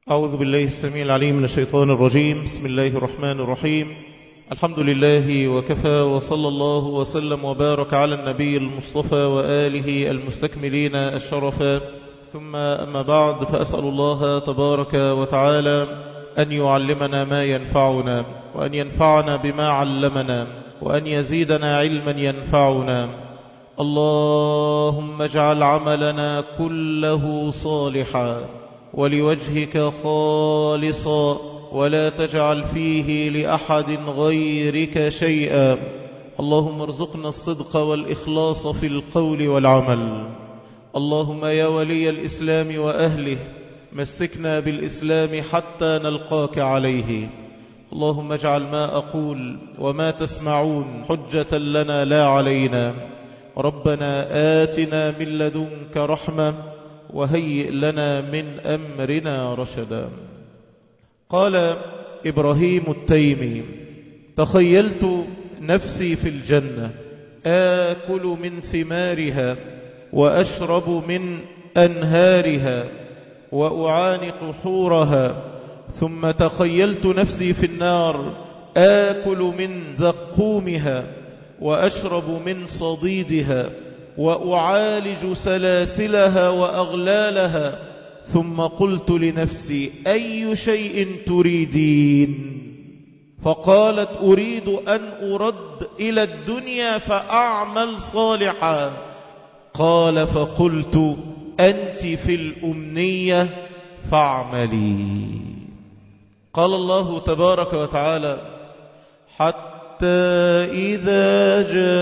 أعوذ بالله السميع العليم من الشيطان الرجيم بسم الله الرحمن الرحيم الحمد لله وكفى وصلى الله وسلم وبارك على النبي المصطفى وآله المستكملين الشرفا ثم أما بعد فأسأل الله تبارك وتعالى أن يعلمنا ما ينفعنا وأن ينفعنا بما علمنا وأن يزيدنا علما ينفعنا اللهم اجعل عملنا كله صالحا ولوجهك خالصا ولا تجعل فيه لأحد غيرك شيئا اللهم ارزقنا الصدق والإخلاص في القول والعمل اللهم يا ولي الإسلام وأهله مسكنا بالإسلام حتى نلقاك عليه اللهم اجعل ما أقول وما تسمعون حجة لنا لا علينا ربنا آتنا من لدنك رحمة وهيئ لنا من أمرنا رشدا قال إبراهيم التيمي تخيلت نفسي في الجنة آكل من ثمارها وأشرب من أنهارها وأعانق حورها ثم تخيلت نفسي في النار آكل من زقومها وأشرب من صديدها وأعالج سلاسلها وأغلالها ثم قلت لنفسي أي شيء تريدين فقالت أريد أن أرد إلى الدنيا فأعمل صالحا قال فقلت أنت في الأمنية فاعملي قال الله تبارك وتعالى حتى إذا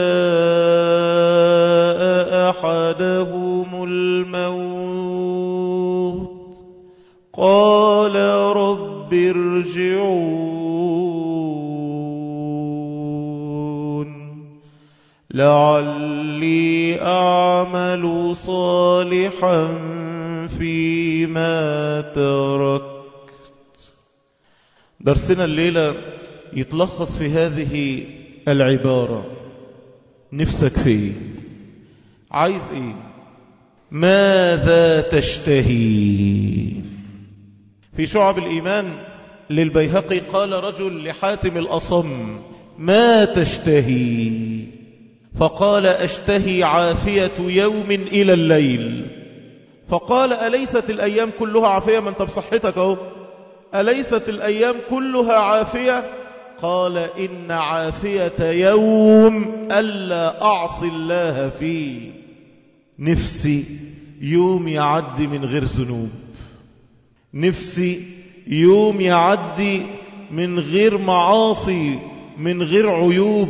جاء أحدهم الموت قال رب ارجعون لعلي أعمل صالحا فيما تركت درسنا الليلة يتلخص في هذه العبارة نفسك فيه عايز ايه ماذا تشتهي في شعب الإيمان للبيهقي قال رجل لحاتم الأصم ما تشتهي فقال أشتهي عافية يوم إلى الليل فقال أليست الأيام كلها عافية من طب صحتك اهو أليست الأيام كلها عافية قال إن عافية يوم ألا أعصي الله فيه نفسي يوم يعدي من غير ذنوب نفسي يوم يعدي من غير معاصي من غير عيوب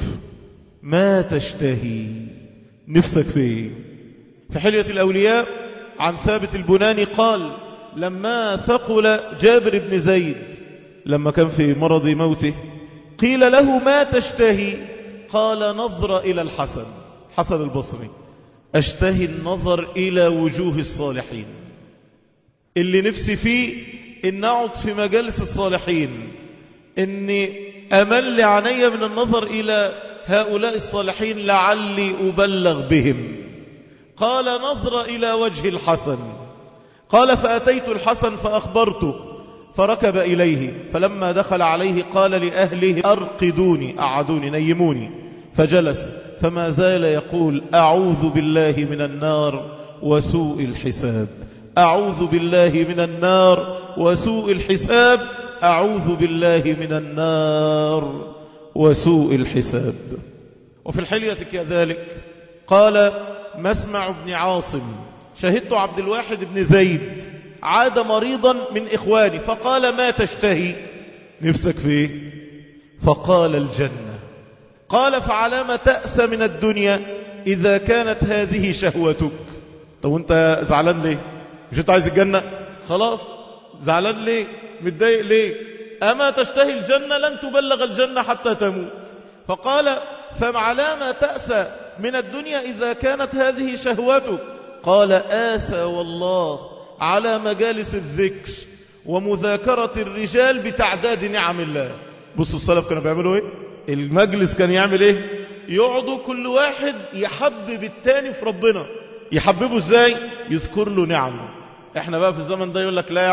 ما تشتهي نفسك فيه في حلية الأولياء عن ثابت البناني قال لما ثقل جابر بن زيد لما كان في مرض موته قيل له ما تشتهي قال نظر إلى الحسن حسن البصري أشتهي النظر إلى وجوه الصالحين اللي نفسي فيه إن أقعد في مجالس الصالحين إني أمل عيني من النظر إلى هؤلاء الصالحين لعلي أبلغ بهم قال نظر إلى وجه الحسن قال فأتيت الحسن فأخبرته فركب إليه فلما دخل عليه قال لأهله أرقدوني أعدوني نيموني فجلس فما زال يقول أعوذ بالله من النار وسوء الحساب أعوذ بالله من النار وسوء الحساب أعوذ بالله من النار وسوء الحساب وفي الحلية كذلك قال مسمع بن عاصم شهدت عبد الواحد بن زيد عاد مريضا من إخواني فقال ما تشتهي نفسك فيه فقال الجنة قال فعلام تأس من الدنيا إذا كانت هذه شهوتك طب وانت زعلان ليه مش انت عايز الجنة خلاص زعلان ليه متضايق ليه أما تشتهي الجنة لن تبلغ الجنة حتى تموت فقال فعلام تأس من الدنيا إذا كانت هذه شهوتك قال آسى والله على مجالس الذكر ومذاكرة الرجال بتعداد نعم الله بصوا السلف كانوا بيعملوا ايه المجلس كان يعمل ايه يقعدوا كل واحد يحبب التاني في ربنا يحببه ازاي يذكر له نعمه احنا بقى في الزمن ده يقول لك لا يا عم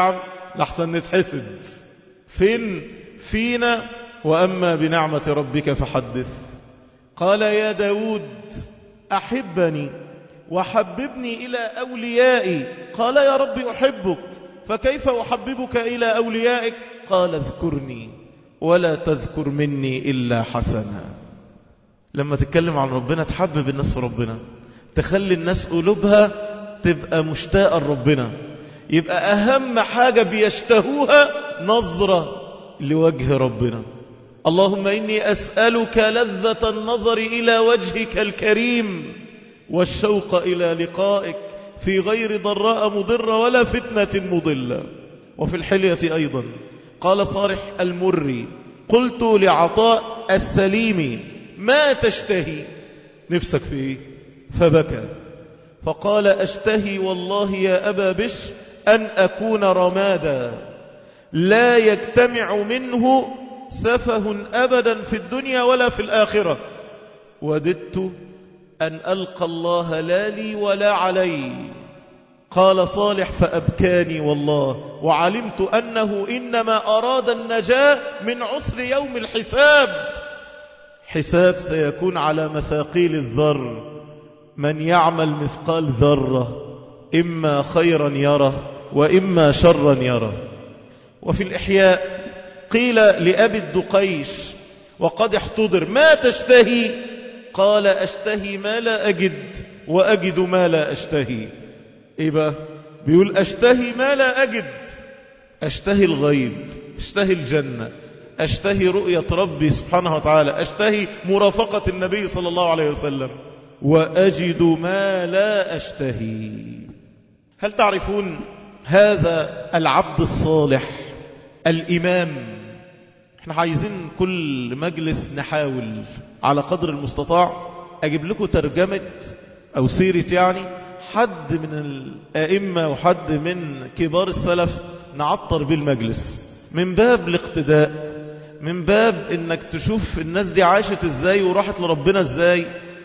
لحسن نتحسد فين فينا وأما بنعمة ربك فحدث قال يا داود أحبني وحببني إلى أوليائي قال يا رب أحبك فكيف أحببك إلى أوليائك قال اذكرني ولا تذكر مني إلا حسنا لما تتكلم عن ربنا تحبب الناس في ربنا تخلي الناس قلوبها تبقى مشتاقة لربنا يبقى أهم حاجة بيشتهوها نظرة لوجه ربنا اللهم إني أسألك لذة النظر إلى وجهك الكريم والشوق إلى لقائك في غير ضراء مضرة ولا فتنة مضلة وفي الحلية أيضا قال صالح المري قلت لعطاء السليم ما تشتهي نفسك في إيه فبكى فقال أشتهي والله يا أبا بشر أن أكون رمادا لا يجتمع منه سفه أبدا في الدنيا ولا في الآخرة وددت أن ألقى الله لا لي ولا علي قال صالح فأبكاني والله وعلمت أنه إنما أراد النجاة من عسر يوم الحساب حساب سيكون على مثاقيل الذر من يعمل مثقال ذرة إما خيرا يره وإما شرا يره وفي الإحياء قيل لأبي الدقيش وقد احتضر ما تشتهي قال أشتهي ما لا أجد وأجد ما لا أشتهي إيه بقى بيقول أشتهي ما لا أجد أشتهي الغيب أشتهي الجنة أشتهي رؤية ربي سبحانه وتعالى أشتهي مرافقة النبي صلى الله عليه وسلم وأجد ما لا أشتهي هل تعرفون هذا العبد الصالح الإمام احنا عايزين كل مجلس نحاول على قدر المستطاع أجيب لكم ترجمة أو سيرة يعني حد من الأئمة وحد من كبار السلف نعطر بالمجلس من باب الاقتداء من باب انك تشوف الناس دي عاشت ازاي وراحت لربنا ازاي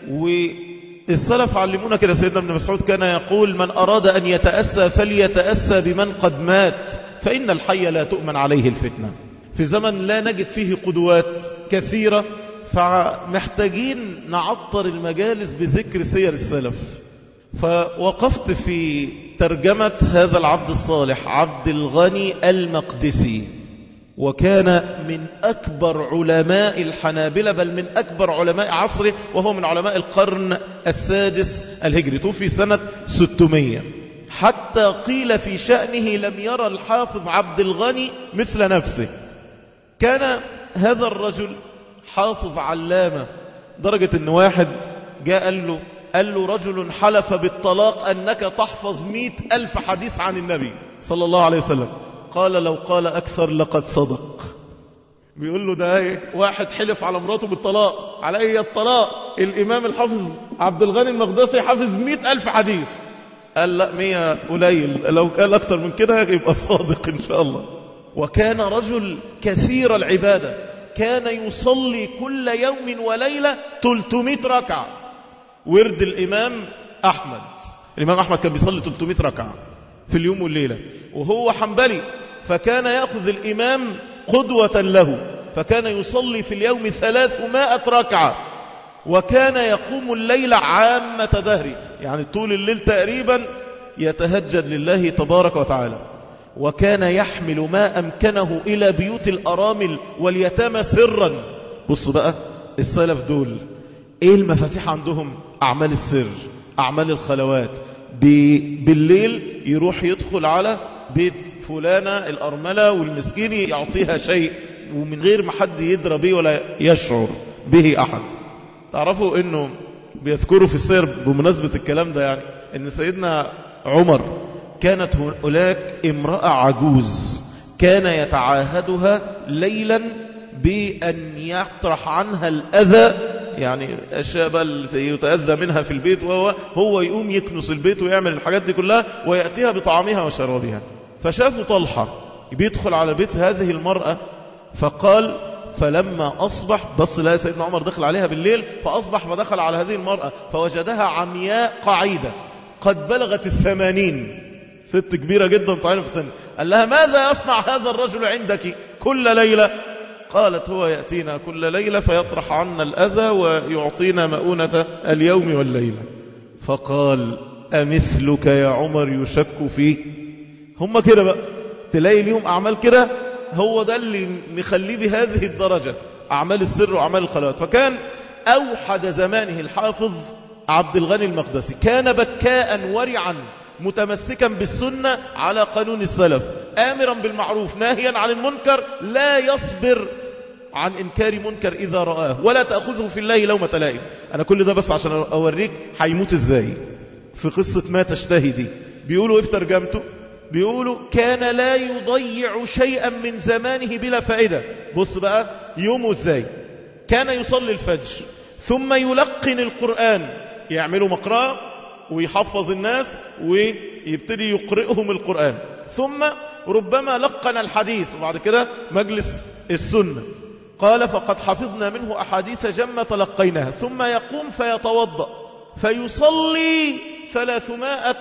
والسلف علمونا كده سيدنا ابن مسعود كان يقول من أراد أن يتأسى فليتأسى بمن قد مات فإن الحي لا تؤمن عليه الفتنة في زمن لا نجد فيه قدوات كثيرة فمحتاجين نعطر المجالس بذكر سير السلف فوقفت في ترجمة هذا العبد الصالح عبد الغني المقدسي وكان من أكبر علماء الحنابلة بل من أكبر علماء عصره وهو من علماء القرن السادس الهجري توفي سنة 600 حتى قيل في شأنه لم يرى الحافظ عبد الغني مثل نفسه كان هذا الرجل حافظ علامة درجة ان واحد جاء قال له قال له رجل حلف بالطلاق أنك تحفظ مئة ألف حديث عن النبي صلى الله عليه وسلم قال لو قال أكثر لقد صدق بيقول له ده ايه واحد حلف على مراته بالطلاق على ايه الطلاق الإمام الحافظ عبد الغني المقدسي حافظ مئة ألف حديث قال لا مية قليل لو قال أكتر من كده يبقى صادق إن شاء الله وكان رجل كثير العبادة كان يصلي كل يوم وليلة 300 ركعة ورد الإمام أحمد الإمام أحمد كان بيصلي 300 ركعة في اليوم والليلة وهو حنبلي فكان يأخذ الإمام قدوة له فكان يصلي في اليوم 300 ركعة وكان يقوم الليل عامة دهري يعني طول الليل تقريبا يتهجد لله تبارك وتعالى وكان يحمل ما أمكنه إلى بيوت الأرامل واليتامى سرا بص بقى السلف دول ايه المفاتيح عندهم أعمال السر أعمال الخلوات بالليل يروح يدخل على بيت فلانة الأرملة والمسكين يعطيها شيء ومن غير ما حد يدرى به ولا يشعر به أحد تعرفوا انه بيذكروا في السير بمناسبة الكلام ده يعني ان سيدنا عمر كانت هناك امرأة عجوز كان يتعاهدها ليلا بأن يطرح عنها الأذى يعني أشياء بل يتأذى منها في البيت وهو هو يقوم يكنس البيت ويعمل الحاجات دي كلها ويأتيها بطعامها وشرابها فشافوا طلحة بيدخل على بيت هذه المرأة فقال فلما أصبح بص لا سيدنا عمر دخل عليها بالليل فأصبح فدخل على هذه المرأة فوجدها عمياء قعيدة قد بلغت الثمانين ست كبيرة جدا طعينة في السن قال لها ماذا يصنع هذا الرجل عندك كل ليلة قالت هو يأتينا كل ليلة فيطرح عنا الأذى ويعطينا مؤونة اليوم والليلة فقال أمثلك يا عمر يشك فيه هم كده بقى تلاقي ليهم أعمال كده هو ده اللي مخليه بهذه الدرجة أعمال السر وأعمال الخلوات فكان أوحد زمانه الحافظ عبد الغني المقدسي كان بكاء ورعا متمسكا بالسنة على قانون السلف آمرا بالمعروف ناهيا عن المنكر لا يصبر عن إنكار منكر إذا رآه ولا تأخذه في الله لومة لائم أنا كل ده بس عشان أوريك هيموت إزاي في قصة ما تشتهي دي بيقولوا إيه في ترجمته بيقولوا كان لا يضيع شيئا من زمانه بلا فائدة بص بقى يومه إزاي كان يصلي الفجر ثم يلقن القرآن يعملوا مقرأة ويحفظ الناس ويبتدي يقرئهم القرآن ثم ربما لقن الحديث وبعد كده مجلس السنة قال فقد حفظنا منه أحاديث جمة تلقيناها ثم يقوم فيتوضأ فيصلي ثلاثمائة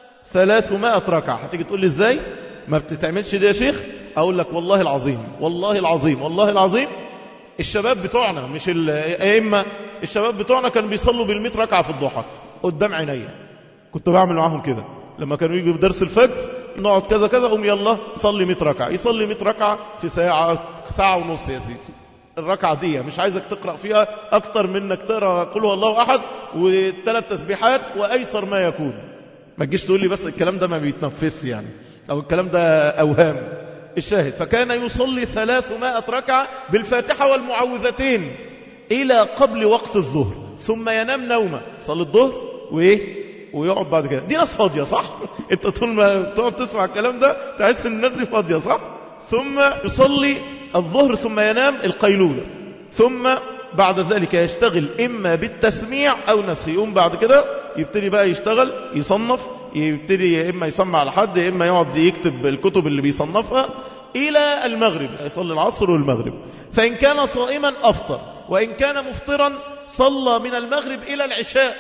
ثلاثمائة ركعة هتيجي تقول لي ازاي ما بتتعملش دي يا شيخ اقول لك والله العظيم والله العظيم والله العظيم الشباب بتوعنا مش الائمه الشباب بتوعنا كانوا بيصلوا بالمئة ركعة في الضحى قدام عينيا كنت بعمل معاهم كده لما كانوا يجوا درس الفجر نقعد كذا كذا قوم يلا صلي 100 ركعة يصلي 100 ركعة في ساعة ساعة ونص يا سيدي الركعة دي مش عايزك تقرأ فيها أكتر من انك تقرأ قل هو الله أحد وثلاث تسبيحات وأيسر ما يكون ما تجيش تقول لي بس الكلام ده ما بيتنفسش يعني أو الكلام ده أوهام الشاهد فكان يصلي ثلاثمائة ركعة بالفاتحة والمعوذتين إلى قبل وقت الظهر ثم ينام نومه صلي الظهر وإيه ويقعد بعد كده دي ناس فاضية صح انت طول ما تقعد تسمع الكلام ده تحس ان الناس دي فاضية صح ثم يصلي الظهر ثم ينام القيلولة ثم بعد ذلك يشتغل إما بالتسميع أو نسخ يقوم بعد كده يبتدي بقى يشتغل يصنف يبتدي يا إما يسمع على حد يا إما يقعد يكتب الكتب اللي بيصنفها إلى المغرب يصلي العصر والمغرب فإن كان صائما أفطر وإن كان مفطرا صلى من المغرب إلى العشاء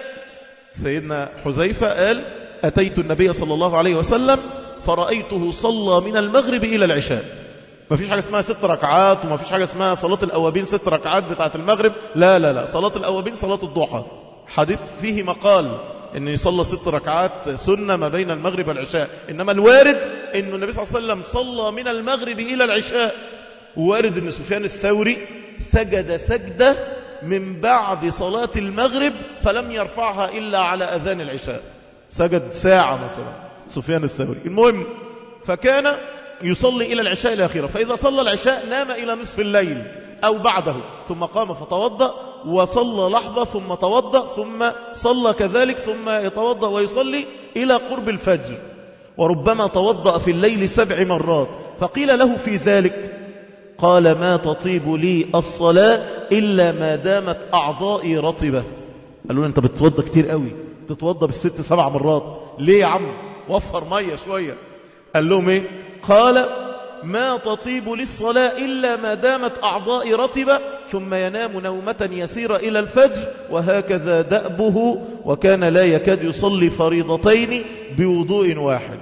سيدنا حذيفة قال أتيت النبي صلى الله عليه وسلم فرأيته صلى من المغرب إلى العشاء ما فيش حاجة اسمها ست ركعات وما فيش حاجة اسمها صلاة الأوابين ست ركعات بتاعة المغرب لا لا لا صلاة الأوابين صلاة الضحى حديث فيه مقال ان يصلى ست ركعات سنة ما بين المغرب والعشاء انما الوارد ان النبي صلى الله عليه وسلم صلى من المغرب الى العشاء وارد ان سفيان الثوري سجد سجدة من بعد صلاة المغرب فلم يرفعها الا على اذان العشاء سجد ساعة مثلا سفيان الثوري المهم فكان يصلي إلى العشاء الأخيرة فإذا صلى العشاء نام إلى نصف الليل أو بعده ثم قام فتوضأ وصلى لحظة ثم توضأ ثم صلى كذلك ثم يتوضأ ويصلي إلى قرب الفجر وربما توضأ في الليل سبع مرات فقيل له في ذلك قال ما تطيب لي الصلاة إلا ما دامت أعضائي رطبة قالوا له أنت بتتوضأ كتير قوي تتوضأ بالست سبع مرات ليه يا عم وفر مية شوية قال لهم ايه قال ما تطيب للصلاة إلا ما دامت أعضاء رطبة ثم ينام نومة يسيرة إلى الفجر وهكذا دأبه وكان لا يكاد يصلي فريضتين بوضوء واحد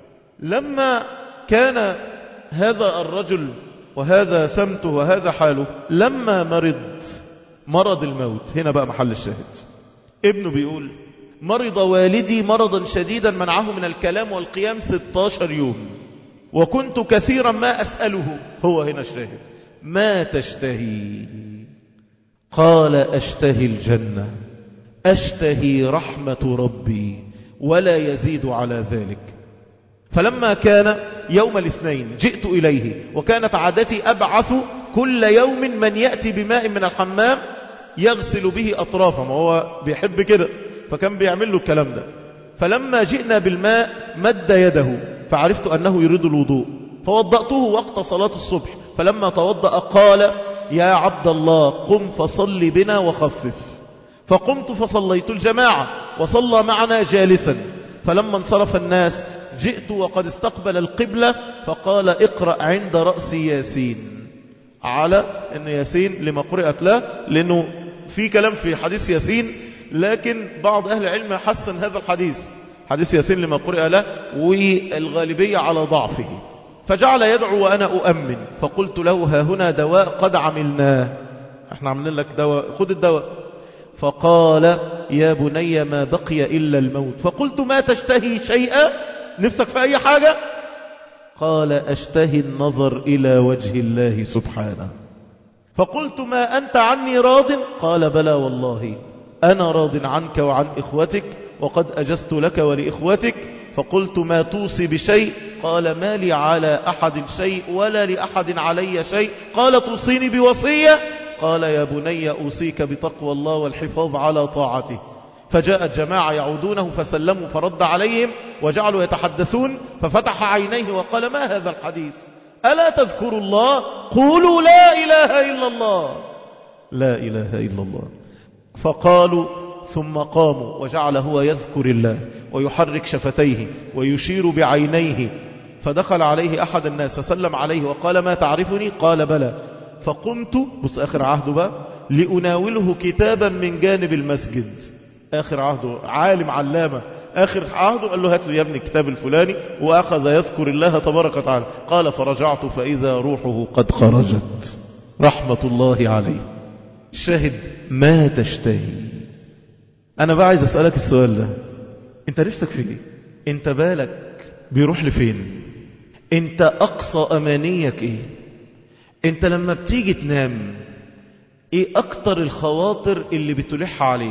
لما كان هذا الرجل وهذا سمته وهذا حاله لما مرض مرض الموت هنا بقى محل الشاهد ابنه بيقول مرض والدي مرضا شديدا منعه من الكلام والقيام 16 يوم وكنت كثيرا ما أسأله هو هنا الشاهد ما تشتهي قال أشتهي الجنة أشتهي رحمة ربي ولا يزيد على ذلك فلما كان يوم الاثنين جئت إليه وكانت عادتي أبعث كل يوم من يأتي بماء من الحمام يغسل به أطرافه ما هو بيحب كده فكان بيعمل له الكلام ده فلما جئنا بالماء مد يده فعرفت أنه يريد الوضوء فوضأته وقت صلاة الصبح فلما توضأ قال يا عبد الله قم فصل بنا وخفف فقمت فصليت الجماعة وصلى معنا جالسا فلما انصرف الناس جئت وقد استقبل القبلة فقال اقرأ عند رأس ياسين على ان ياسين لما قرأت له لانه في كلام في حديث ياسين لكن بعض أهل العلم حسن هذا الحديث حديث ياسين لما قرأ له والغالبية على ضعفه فجعل يدعو وأنا أؤمن فقلت له ها هنا دواء قد عملناه احنا عاملين لك دواء خد الدواء فقال يا بني ما بقي إلا الموت فقلت ما تشتهي شيئا نفسك في أي حاجة قال أشتهي النظر إلى وجه الله سبحانه فقلت ما أنت عني راض قال بلى والله أنا راض عنك وعن إخوتك وقد أجزت لك ولإخوتك فقلت ما توصي بشيء قال ما لي على أحد شيء ولا لأحد علي شيء قال توصيني بوصية قال يا بني أوصيك بتقوى الله والحفاظ على طاعته فجاءت جماعة يعودونه فسلموا فرد عليهم وجعلوا يتحدثون ففتح عينيه وقال ما هذا الحديث ألا تذكروا الله قولوا لا إله إلا الله لا إله إلا الله فقالوا ثم قاموا وجعل هو يذكر الله ويحرك شفتيه ويشير بعينيه فدخل عليه أحد الناس فسلم عليه وقال ما تعرفني قال بلى فقمت بص آخر عهده بقى لأناوله كتابا من جانب المسجد آخر عهده عالم علامة آخر عهده قال له هات لي يا ابني الكتاب الفلاني وأخذ يذكر الله تبارك وتعالى قال فرجعت فإذا روحه قد خرجت رحمة الله عليه شاهد ما تشتهي أنا بقى عايز أسألك السؤال ده أنت نفسك في إيه أنت بالك بيروح لفين أنت أقصى أمانيك إيه أنت لما بتيجي تنام إيه أكتر الخواطر اللي بتلح عليك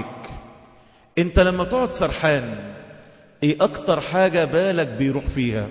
أنت لما تقعد سرحان إيه أكتر حاجة بالك بيروح فيها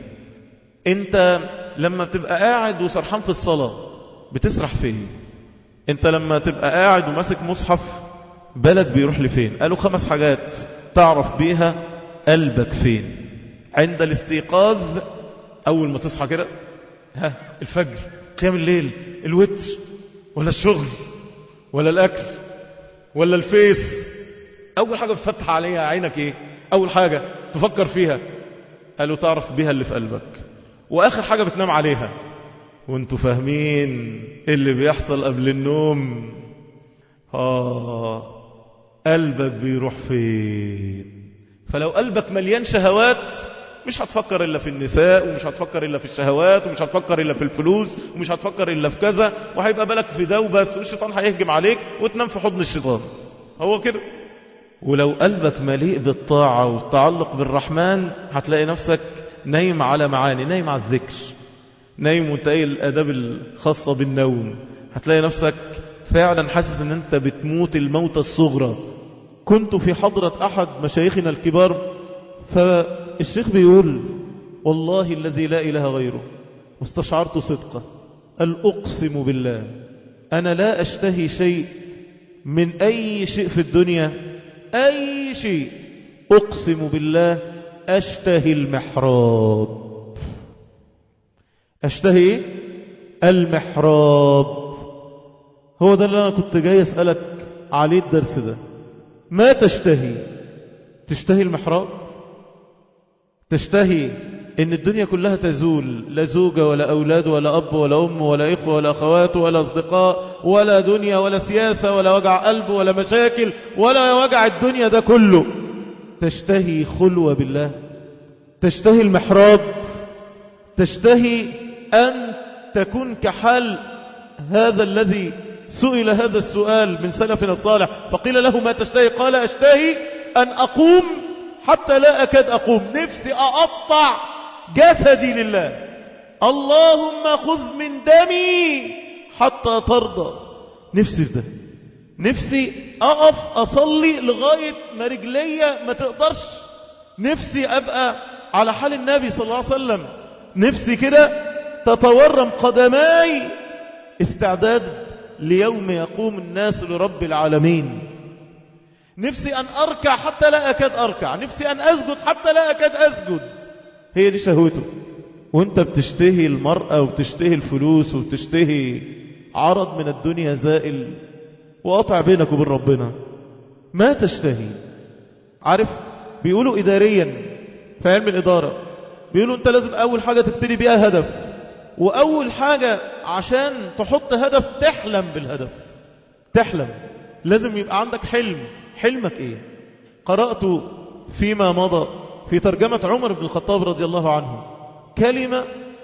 أنت لما تبقى قاعد وسرحان في الصلاة بتسرح فين أنت لما تبقى قاعد وماسك مصحف بالك بيروح لفين قالوا خمس حاجات تعرف بيها قلبك فين عند الاستيقاظ أول ما تصحى كده ها الفجر قيام الليل الوتر ولا الشغل ولا الأكل ولا الفيس أول حاجة بتفتح عليها عينك إيه أول حاجة تفكر فيها قالوا تعرف بيها اللي في قلبك وآخر حاجة بتنام عليها وانتوا فاهمين اللي بيحصل قبل النوم آه قلبك بيروح فين فلو قلبك مليان شهوات مش هتفكر إلا في النساء ومش هتفكر إلا في الشهوات ومش هتفكر إلا في الفلوس ومش هتفكر إلا في كذا وهيبقى بالك في ده وبس والشيطان هيهجم عليك وتنام في حضن الشيطان هو كده ولو قلبك مليء بالطاعة والتعلق بالرحمن هتلاقي نفسك نايم على معاني نايم على الذكر نايم وانت ايه الاداب الخاصة بالنوم هتلاقي نفسك فعلا حاسس ان انت بتموت الموت الصغرى كنت في حضرة احد مشايخنا الكبار فالشيخ بيقول والله الذي لا اله غيره واستشعرت صدقه قال اقسم بالله انا لا اشتهي شيء من اي شيء في الدنيا اي شيء اقسم بالله اشتهي المحراب اشتهي المحراب هو ده اللي انا كنت جاي اسألك عليه الدرس ده ما تشتهي تشتهي المحراب تشتهي ان الدنيا كلها تزول لا زوجة ولا اولاد ولا اب ولا ام ولا اخوة ولا اخوات ولا اصدقاء ولا دنيا ولا سياسة ولا وجع قلب ولا مشاكل ولا وجع الدنيا ده كله تشتهي خلوة بالله تشتهي المحراب تشتهي أن تكون كحال هذا الذي سئل هذا السؤال من سلفنا الصالح فقيل له ما تشتهي قال أشتهي أن أقوم حتى لا أكاد أقوم نفسي أقطع جسدي لله اللهم خذ من دمي حتى ترضى نفسي في ده نفسي أقف أصلي لغاية ما رجلي ما تقدرش نفسي أبقى على حال النبي صلى الله عليه وسلم نفسي كده تتورم قدماي استعداد ليوم يقوم الناس لرب العالمين نفسي أن أركع حتى لا أكاد أركع نفسي أن أسجد حتى لا أكاد أسجد هي دي شهوته وانت بتشتهي المرأة وبتشتهي الفلوس وبتشتهي عرض من الدنيا زائل وقطع بينك وبين ربنا ما تشتهي عارف بيقولوا إداريا في علم الإدارة بيقولوا انت لازم أول حاجة تبتدي بيها هدف وأول حاجة عشان تحط هدف تحلم بالهدف تحلم لازم يبقى عندك حلم حلمك ايه قرأت فيما مضى في ترجمة عمر بن الخطاب رضي الله عنه كلمة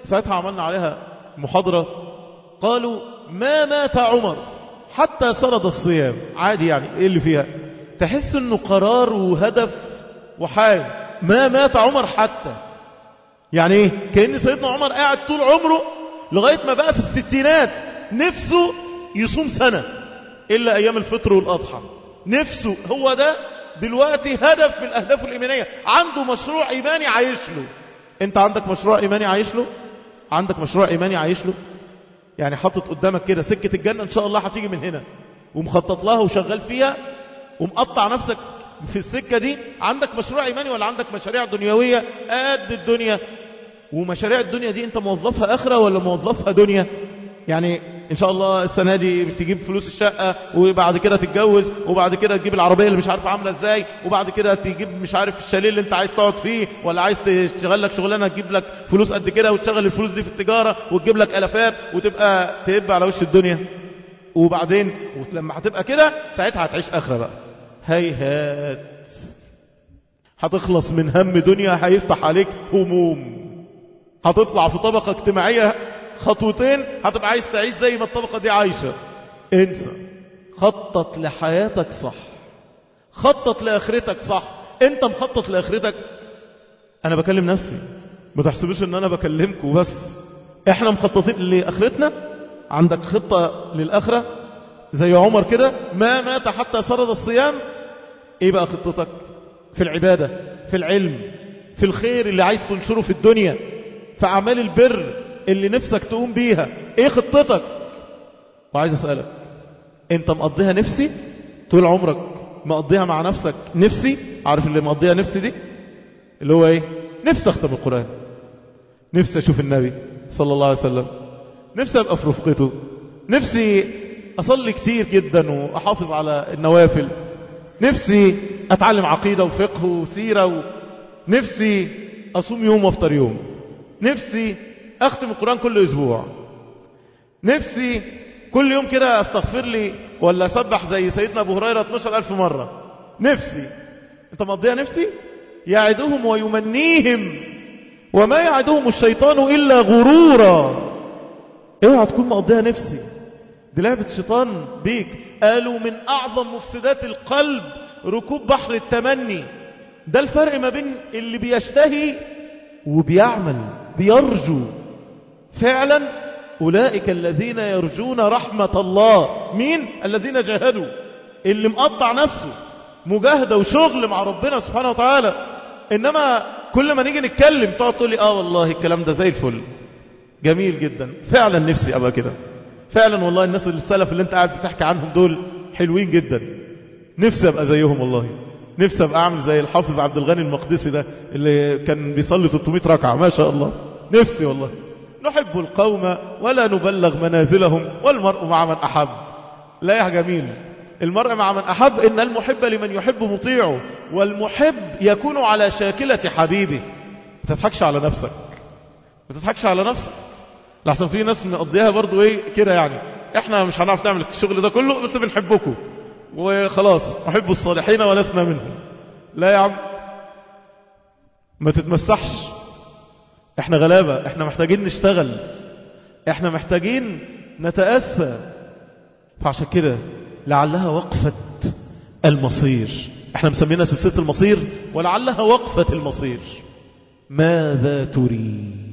ساعتها عملنا عليها محاضرة قالوا ما مات عمر حتى سرد الصيام عادي يعني ايه اللي فيها تحس انه قرار وهدف وحال ما مات عمر حتى يعني ايه كأن سيدنا عمر قاعد طول عمره لغاية ما بقى في الستينات نفسه يصوم سنة إلا أيام الفطر والأضحى نفسه هو ده دلوقتي هدف من الأهداف الإيمانية عنده مشروع إيماني عايش له أنت عندك مشروع إيماني عايش له عندك مشروع إيماني عايش له يعني حاطط قدامك كده سكة الجنة إن شاء الله هتيجي من هنا ومخطط لها وشغال فيها ومقطع نفسك في السكة دي عندك مشروع إيماني ولا عندك مشاريع دنيوية قد الدنيا ومشاريع الدنيا دي انت موظفها اخرة ولا موظفها دنيا يعني ان شاء الله السنة دي تجيب فلوس الشقة وبعد كده تتجوز وبعد كده تجيب العربية اللي مش عارف عاملة ازاي وبعد كده تجيب مش عارف الشاليه اللي انت عايز تقعد فيه ولا عايز تشتغل لك شغلانة تجيب لك فلوس قد كده وتشغل الفلوس دي في التجارة وتجيب لك الافات وتبقى تهب على وش الدنيا وبعدين لما هتبقى كده ساعتها هتعيش اخرة بقى هيهات هتخلص من هم دنيا هيفتح عليك هموم هتطلع في طبقة اجتماعية خطوتين هتبقى عايز تعيش زي ما الطبقة دي عايشة انسى خطط لحياتك صح خطط لآخرتك صح انت مخطط لآخرتك انا بكلم نفسي ما تحسبوش ان انا بكلمكم بس احنا مخططين لآخرتنا عندك خطة للآخرة زي عمر كده ما مات حتى سرد الصيام ايه بقى خطتك في العبادة في العلم في الخير اللي عايز تنشره في الدنيا في أعمال البر اللي نفسك تقوم بيها ايه خطتك وعايز أسألك انت مقضيها نفسي طول عمرك مقضيها مع نفسك نفسي عارف اللي مقضيها نفسي دي اللي هو ايه نفسي اختم القرآن نفسي اشوف النبي صلى الله عليه وسلم نفسي ابقى في رفقته نفسي اصلي كتير جدا واحافظ على النوافل نفسي اتعلم عقيدة وفقه وسيرة نفسي اصوم يوم وافطر يوم نفسي اختم القرآن كل اسبوع نفسي كل يوم كده استغفر لي ولا اسبح زي سيدنا ابو هريرة 12 الف مرة نفسي انت مقضيها نفسي يعدهم ويمنيهم وما يعدهم الشيطان الا غرورا اوعى تكون مقضيها نفسي دي لعبة شيطان بيك قالوا من اعظم مفسدات القلب ركوب بحر التمني ده الفرق ما بين اللي بيشتهي وبيعمل بيرجو فعلا أولئك الذين يرجون رحمة الله مين؟ الذين جاهدوا اللي مقطع نفسه مجاهدة وشغل مع ربنا سبحانه وتعالى إنما كل ما نيجي نتكلم تقعد تقول لي آه والله الكلام ده زي الفل جميل جدا فعلا نفسي أبقى كده فعلا والله الناس اللي السلف اللي انت قاعد بتحكي عنهم دول حلوين جدا نفسي أبقى زيهم والله نفسي أبقى أعمل زي الحافظ عبد الغني المقدسي ده اللي كان بيصلي 300 ركعة ما شاء الله نفسي والله نحب القوم ولا نبلغ منازلهم والمرء مع من أحب لا يا جميل المرء مع من أحب إن المحب لمن يحب مطيعه والمحب يكون على شاكلة حبيبه ما تضحكش على نفسك ما تضحكش على نفسك لحسن في ناس مقضيها برضو ايه كده يعني احنا مش هنعرف نعمل الشغل ده كله بس بنحبكم وخلاص نحب الصالحين ولسنا منهم لا يا عم ما تتمسحش احنا غلابة احنا محتاجين نشتغل احنا محتاجين نتأسى فعشان كده لعلها وقفة المصير احنا مسمينا سلسلة المصير ولعلها وقفة المصير ماذا تريد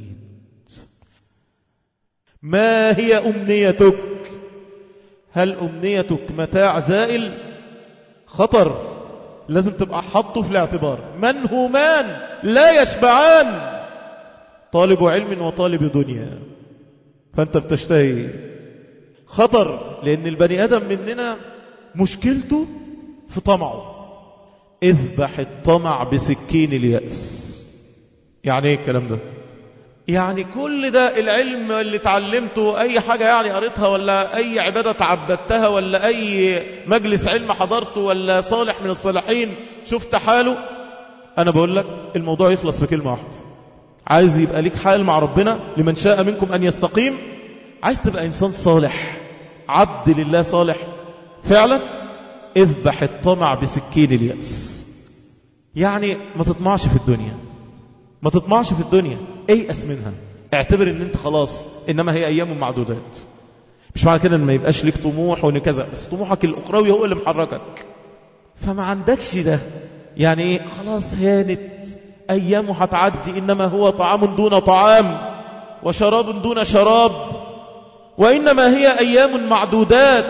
ما هي أمنيتك هل أمنيتك متاع زائل خطر لازم تبقى حطه في الاعتبار من همان لا يشبعان طالب علم وطالب دنيا فأنت بتشتهي خطر لأن البني آدم مننا مشكلته في طمعه اذبح الطمع بسكين اليأس يعني ايه الكلام ده يعني كل ده العلم اللي اتعلمته اي حاجة يعني قريتها ولا اي عبادة تعبدتها ولا اي مجلس علم حضرته ولا صالح من الصالحين شفت حاله انا بقول لك الموضوع يخلص في كلمة واحدة عايز يبقى ليك حال مع ربنا لمن شاء منكم ان يستقيم عايز تبقى انسان صالح عبد لله صالح فعلا اذبح الطمع بسكين اليأس يعني ما تطمعش في الدنيا ما تطمعش في الدنيا ايأس منها اعتبر ان انت خلاص انما هي ايام معدودات مش معنى كده ان ما يبقاش ليك طموح وان كذا بس طموحك الاخروي هو اللي محركك فما عندكش ده يعني ايه خلاص هانت ايامه هتعدي انما هو طعام دون طعام وشراب دون شراب وانما هي ايام معدودات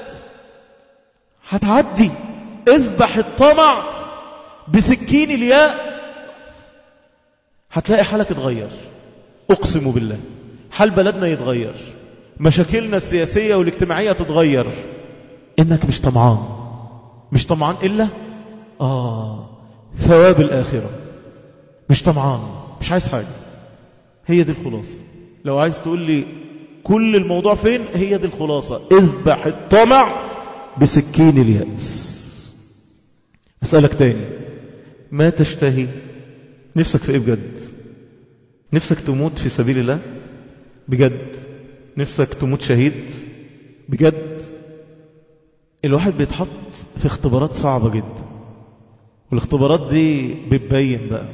هتعدي اذبح الطمع بسكين الياء هتلاقي حالك اتغير اقسم بالله حال بلدنا يتغير مشاكلنا السياسية والاجتماعية تتغير انك مش طمعان مش طمعان الا اه ثواب الاخرة مش طمعان مش عايز حاجة هي دي الخلاصة لو عايز تقول لي كل الموضوع فين هي دي الخلاصة اذبح الطمع بسكين اليأس اسألك تاني ما تشتهي نفسك في ايه بجد نفسك تموت في سبيل الله بجد نفسك تموت شهيد بجد الواحد بيتحط في اختبارات صعبة جدا والاختبارات دي بتبين بقى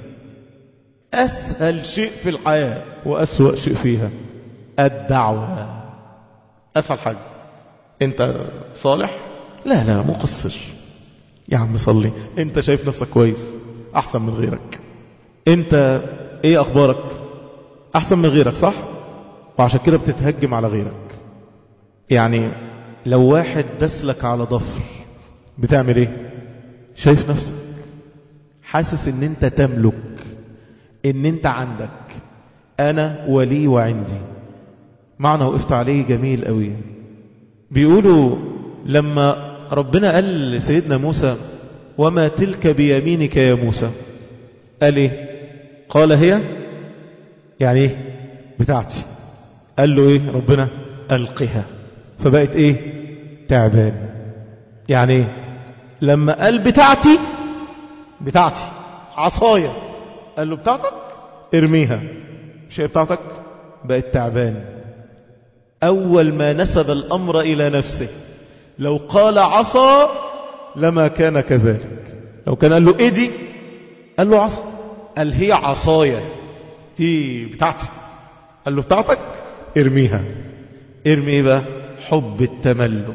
أسهل شيء في الحياة وأسوأ شيء فيها الدعوة أسهل حاجة أنت صالح لا لا مقصر يا عم صلي أنت شايف نفسك كويس أحسن من غيرك أنت إيه أخبارك أحسن من غيرك صح وعشان كده بتتهجم على غيرك يعني لو واحد دسلك على ضفر بتعمل ايه شايف نفسك حاسس ان انت تملك ان انت عندك انا ولي وعندي معنى وقفت عليه جميل قوي بيقولوا لما ربنا قال لسيدنا موسى وما تلك بيمينك يا موسى قال ايه قال هي يعني ايه بتاعتي قال له ايه ربنا القها فبقت ايه تعبان يعني ايه لما قال بتاعتي بتاعتي عصايا قال له بتاعتك ارميها مش هي بتاعتك بقت تعبان اول ما نسب الامر الى نفسه لو قال عصا لما كان كذلك لو كان قال له ايه دي قال له عصا قال هي عصايا دي بتاعتي قال له بتاعتك ارميها ارمي ايه بقى حب التملك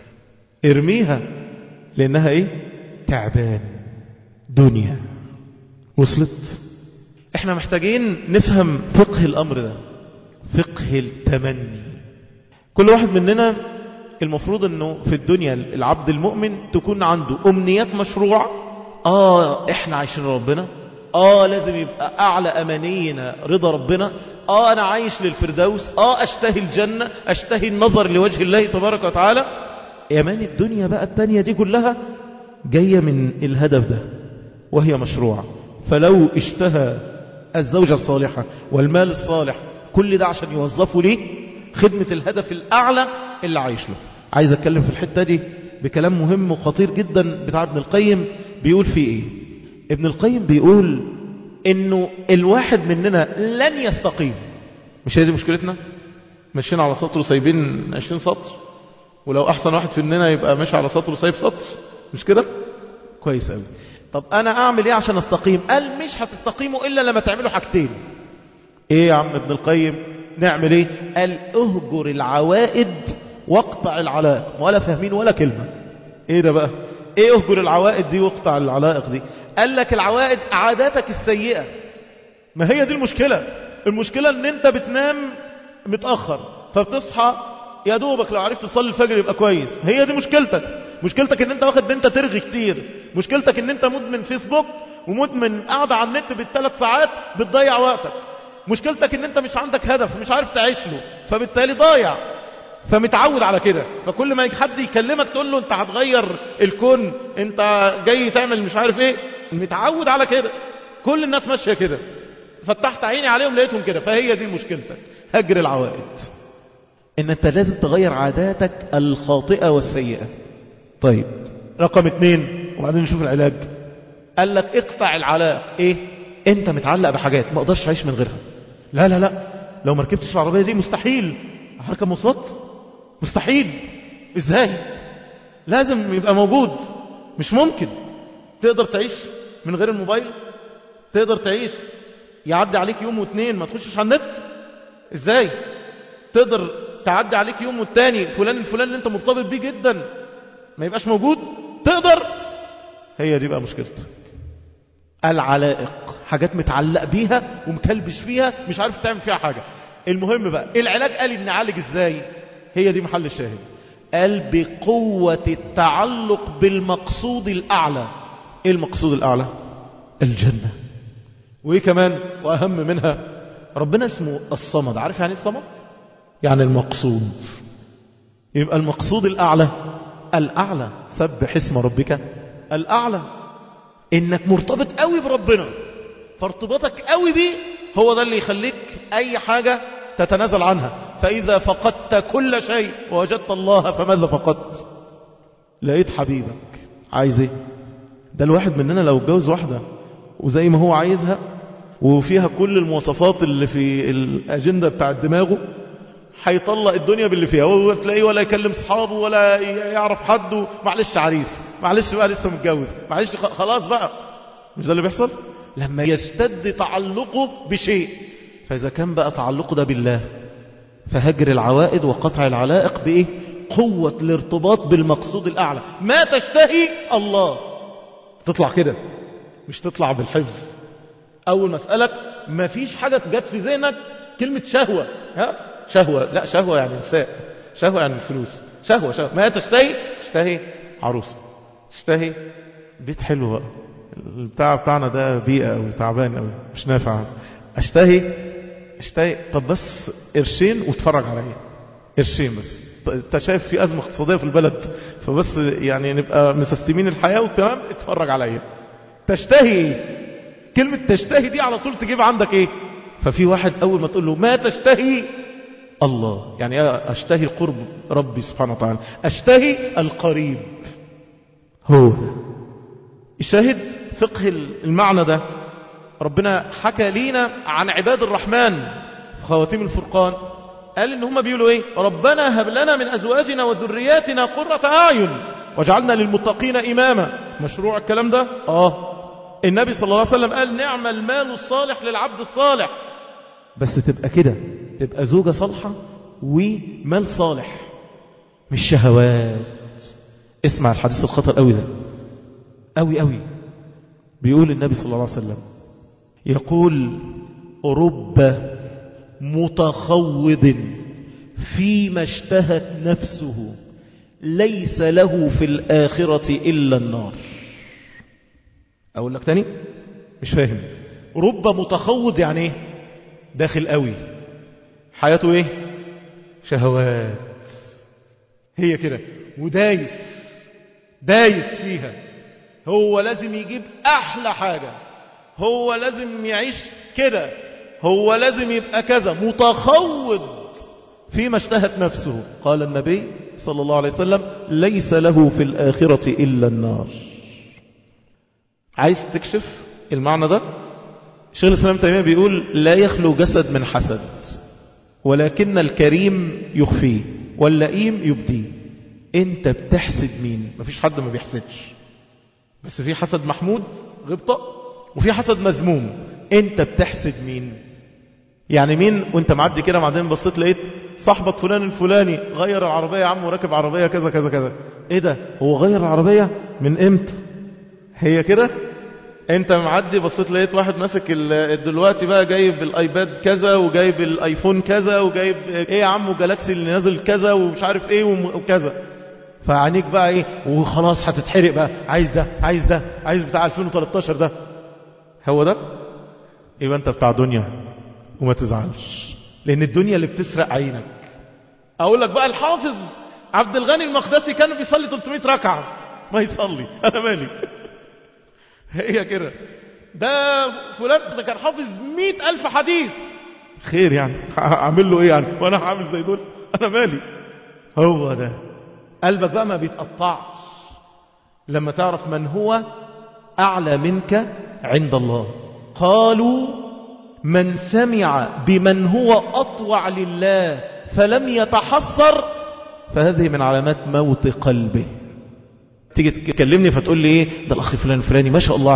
ارميها لانها ايه تعبان دنيا وصلت احنا محتاجين نفهم فقه الامر ده فقه التمني كل واحد مننا المفروض انه في الدنيا العبد المؤمن تكون عنده امنيات مشروعة اه احنا عايشين ربنا اه لازم يبقى اعلى امانينا رضا ربنا اه انا عايش للفردوس اه اشتهي الجنة اشتهي النظر لوجه الله تبارك وتعالى امان الدنيا بقى التانية دي كلها جاية من الهدف ده وهي مشروعة فلو اشتهى الزوجة الصالحة والمال الصالح كل ده عشان يوظفوا ليه خدمة الهدف الأعلى اللي عايش له عايز أتكلم في الحتة دي بكلام مهم وخطير جدا بتاع ابن القيم بيقول فيه ايه ابن القيم بيقول انه الواحد مننا لن يستقيم مش هي دي مشكلتنا ماشيين على سطر وسايبين 20 سطر ولو احسن واحد في مننا يبقى ماشي على سطر وسايب سطر مش كده كويس قوي طب انا اعمل ايه عشان استقيم قال مش هتستقيموا الا لما تعملوا حاجتين ايه يا عم ابن القيم نعمل ايه قال اهجر العوائد واقطع العلائق ولا فاهمين ولا كلمة ايه ده بقى ايه اهجر العوائد دي واقطع العلائق دي قال لك العوائد عاداتك السيئة ما هي دي المشكلة المشكلة ان انت بتنام متأخر فبتصحى يا دوبك لو عرفت تصلي الفجر يبقى كويس هي دي مشكلتك مشكلتك ان انت واخد انت ترغي كتير مشكلتك ان انت مدمن فيسبوك ومدمن قاعدة على النت بالثلاث ساعات بتضيع وقتك مشكلتك ان انت مش عندك هدف مش عارف تعيش له فبالتالي ضايع فمتعود على كده فكل ما حد يكلمك تقول له انت هتغير الكون انت جاي تعمل مش عارف ايه متعود على كده كل الناس ماشيه كده فتحت عيني عليهم لقيتهم كده فهي دي مشكلتك هجر العوائد ان انت لازم تغير عاداتك الخاطئة والسيئة طيب رقم اتنين وبعدين نشوف العلاج قال لك اقطع العلاق ايه انت متعلق بحاجات ما اقدرش اعيش من غيرها لا لا لا لو ما ركبتش العربية دي مستحيل حركة مواصلات مستحيل ازاي لازم يبقى موجود مش ممكن تقدر تعيش من غير الموبايل تقدر تعيش يعدي عليك يوم واثنين ما تخشش على النت ازاي تقدر تعدي عليك يوم والتاني فلان الفلان اللي انت مرتبط بيه جدا ما يبقاش موجود تقدر هي دي بقى مشكلتك العلائق حاجات متعلق بيها ومكلبش فيها مش عارف تعمل فيها حاجة المهم بقى العلاج قال ان نعالج ازاي هي دي محل الشاهد قال بقوة التعلق بالمقصود الأعلى ايه المقصود الأعلى الجنة وايه كمان واهم منها ربنا اسمه الصمد عارف يعني الصمد يعني المقصود يبقى المقصود الأعلى الأعلى سبح اسم ربك الأعلى إنك مرتبط قوي بربنا فارتباطك قوي بيه هو ده اللي يخليك أي حاجة تتنازل عنها فإذا فقدت كل شيء ووجدت الله فماذا فقدت لقيت حبيبك عايز ايه ده الواحد مننا لو اتجوز واحدة وزي ما هو عايزها وفيها كل المواصفات اللي في الأجندة بتاع دماغه هيطلق الدنيا باللي فيها هو تلاقيه ولا يكلم صحابه ولا يعرف حد معلش عريس معلش بقى لسه متجوز معلش خلاص بقى مش ده اللي بيحصل لما يستد تعلقه بشيء فإذا كان بقى تعلقه ده بالله فهجر العوائد وقطع العلائق بإيه قوة الارتباط بالمقصود الأعلى ما تشتهي الله تطلع كده مش تطلع بالحفظ أول مسألة ما فيش حاجة جت في ذهنك كلمة شهوة ها شهوة لا شهوة يعني نساء شهوة يعني الفلوس شهوة شهوة ما تشتهي تشتهي عروسة تشتهي بيت حلو بقى البتاع بتاعنا ده بيئة أو تعبان أو مش نافع اشتهي اشتهي طب بس قرشين واتفرج عليا قرشين بس انت شايف في أزمة اقتصادية في البلد فبس يعني نبقى مسستمين الحياة وتمام اتفرج عليا تشتهي كلمة تشتهي دي على طول تجيب عندك ايه ففي واحد أول ما تقول له ما تشتهي الله يعني أشتهي قرب ربي سبحانه وتعالى أشتهي القريب هو ده الشاهد فقه المعنى ده ربنا حكى لينا عن عباد الرحمن في خواتيم الفرقان قال ان هم بيقولوا ايه ربنا هب لنا من ازواجنا وذرياتنا قرة اعين وجعلنا للمتقين اماما مشروع الكلام ده اه النبي صلى الله عليه وسلم قال نعم المال الصالح للعبد الصالح بس تبقى كده تبقى زوجة صالحة ومال صالح مش شهوات اسمع الحديث الخطر قوي ده قوي قوي بيقول النبي صلى الله عليه وسلم يقول رب متخوض فيما اشتهت نفسه ليس له في الآخرة إلا النار أقول لك تاني مش فاهم رب متخوض يعني ايه داخل قوي حياته ايه شهوات هي كده ودايس دايس فيها هو لازم يجيب احلى حاجة هو لازم يعيش كده هو لازم يبقى كذا متخوض فيما اشتهت نفسه قال النبي صلى الله عليه وسلم ليس له في الآخرة إلا النار عايز تكشف المعنى ده شيخ الإسلام تيمية بيقول لا يخلو جسد من حسد ولكن الكريم يخفيه واللئيم يبديه انت بتحسد مين مفيش حد ما بيحسدش بس في حسد محمود غبطة وفي حسد مذموم انت بتحسد مين يعني مين وانت معدي كده بعدين بصيت لقيت صاحبك فلان الفلاني غير العربية يا عم وراكب عربية كذا كذا كذا ايه ده هو غير العربية من امتى هي كده انت معدي بصيت لقيت واحد ماسك دلوقتي بقى جايب الايباد كذا وجايب الايفون كذا وجايب ايه يا عم جالاكسي اللي نازل كذا ومش عارف ايه وكذا فعينيك بقى ايه وخلاص هتتحرق بقى عايز ده عايز ده عايز بتاع 2013 ده هو ده يبقى انت بتاع دنيا وما تزعلش لان الدنيا اللي بتسرق عينك اقول لك بقى الحافظ عبد الغني المقدسي كان بيصلي 300 ركعة ما يصلي انا مالي هي كده ده فلان ده كان حافظ مئة ألف حديث خير يعني أعمل له إيه يعني وأنا هعمل زي دول أنا مالي هو ده قلبك بقى ما بيتقطعش لما تعرف من هو أعلى منك عند الله قالوا من سمع بمن هو أطوع لله فلم يتحسر فهذه من علامات موت قلبه تيجي تكلمني فتقول لي ايه ده الاخ فلان الفلاني ما شاء الله عليه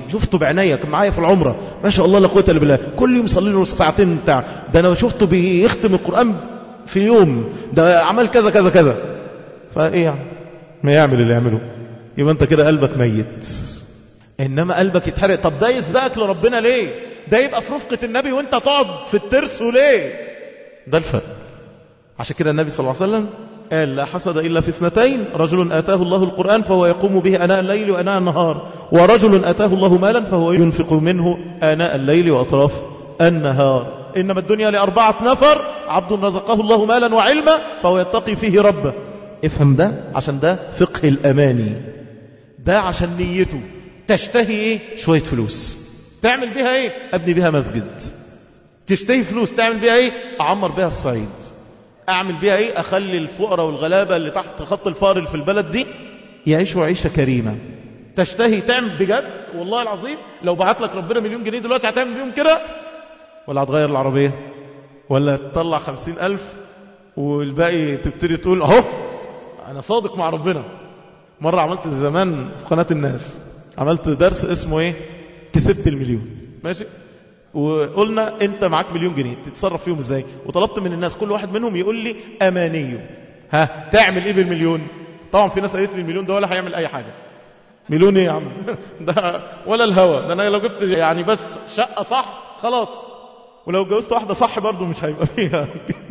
شفته بعينيا كان معايا في العمرة ما شاء الله لا قوه الا بالله كل يوم يصلي له ساعتين بتاع ده انا شفته بيختم القرآن في يوم ده عمل كذا كذا كذا فايه يعني ما يعمل اللي يعمله يبقى انت كده قلبك ميت انما قلبك يتحرق طب ده يسبقك لربنا ليه ده يبقى في رفقة النبي وانت تقعد في الترس ليه ده الفرق عشان كده النبي صلى الله عليه وسلم قال لا حسد إلا في اثنتين رجل آتاه الله القرآن فهو يقوم به أناء الليل وأناء النهار ورجل آتاه الله مالا فهو ينفق منه آناء الليل وأطراف النهار إنما الدنيا لأربعة نفر عبد رزقه الله مالا وعلما فهو يتقي فيه ربه افهم ده عشان ده فقه الأماني ده عشان نيته تشتهي ايه شوية فلوس تعمل بيها ايه ابني بيها مسجد تشتهي فلوس تعمل بيها ايه اعمر بيها الصعيد اعمل بيها ايه اخلي الفقراء والغلابة اللي تحت خط الفقر اللي في البلد دي يعيشوا عيشة كريمة تشتهي تعمل بجد والله العظيم لو بعت لك ربنا مليون جنيه دلوقتي هتعمل بيهم كده ولا هتغير العربية ولا تطلع خمسين ألف والباقي تبتدي تقول اهو انا صادق مع ربنا مرة عملت زمان في قناة الناس عملت درس اسمه ايه كسبت المليون ماشي وقلنا انت معاك مليون جنيه تتصرف فيهم ازاي وطلبت من الناس كل واحد منهم يقول لي امانيه ها تعمل ايه بالمليون طبعا في ناس قالت لي المليون ده ولا هيعمل اي حاجة مليون ايه يا عم ده ولا الهوى ده انا لو جبت يعني بس شقة صح خلاص ولو جوزت واحدة صح برضو مش هيبقى فيها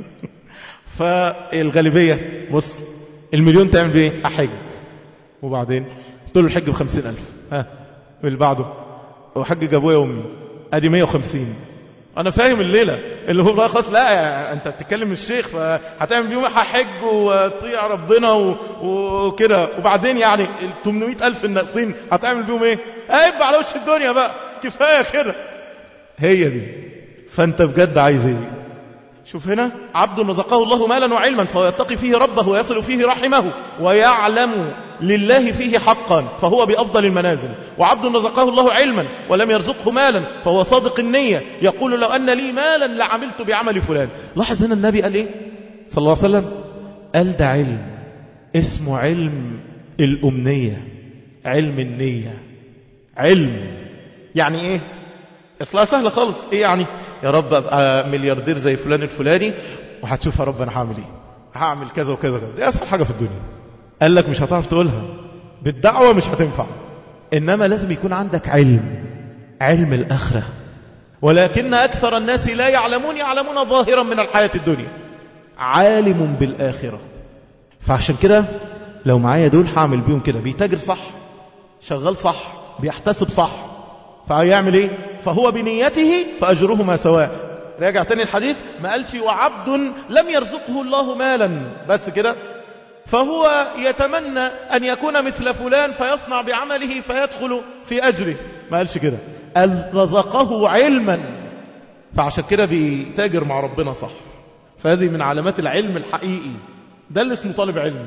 فالغالبية بص المليون تعمل بيه احج وبعدين قلت له الحج بخمسين ألف ها واللي بعده وحج أبويا وأمي أدي مية وخمسين أنا فاهم الليلة اللي هو بقى خلاص لا أنت بتتكلم الشيخ فهتعمل بيهم هحج وطيع ربنا و... وكده وبعدين يعني ال 800 ألف الناقصين هتعمل بيهم إيه؟ هيبقى على وش الدنيا بقى كفاية كده هي دي فأنت بجد عايز إيه؟ شوف هنا عبد رزقه الله مالا وعلما فهو يتقي فيه ربه ويصل فيه رحمه ويعلم لله فيه حقا فهو بأفضل المنازل وعبد رزقه الله علما ولم يرزقه مالا فهو صادق النية يقول لو أن لي مالا لعملت بعمل فلان لاحظ هنا النبي قال إيه صلى الله عليه وسلم قال ده علم اسمه علم الأمنية علم النية علم يعني إيه اصلها سهلة خالص ايه يعني يا رب ابقى ملياردير زي فلان الفلاني وهتشوف يا رب انا هعمل ايه هعمل كذا وكذا كذا دي اسهل حاجة في الدنيا قال لك مش هتعرف تقولها بالدعوة مش هتنفع انما لازم يكون عندك علم علم الاخرة ولكن اكثر الناس لا يعلمون يعلمون ظاهرا من الحياة الدنيا عالم بالاخرة فعشان كده لو معايا دول هعمل بيهم كده بيتاجر صح شغال صح بيحتسب صح فهيعمل ايه فهو بنيته فأجرهما سواء راجع تاني الحديث ما قالش وعبد لم يرزقه الله مالا بس كده فهو يتمنى أن يكون مثل فلان فيصنع بعمله فيدخل في أجره ما قالش كده قال رزقه علما فعشان كده بيتاجر مع ربنا صح فهذه من علامات العلم الحقيقي ده اللي اسمه طالب علم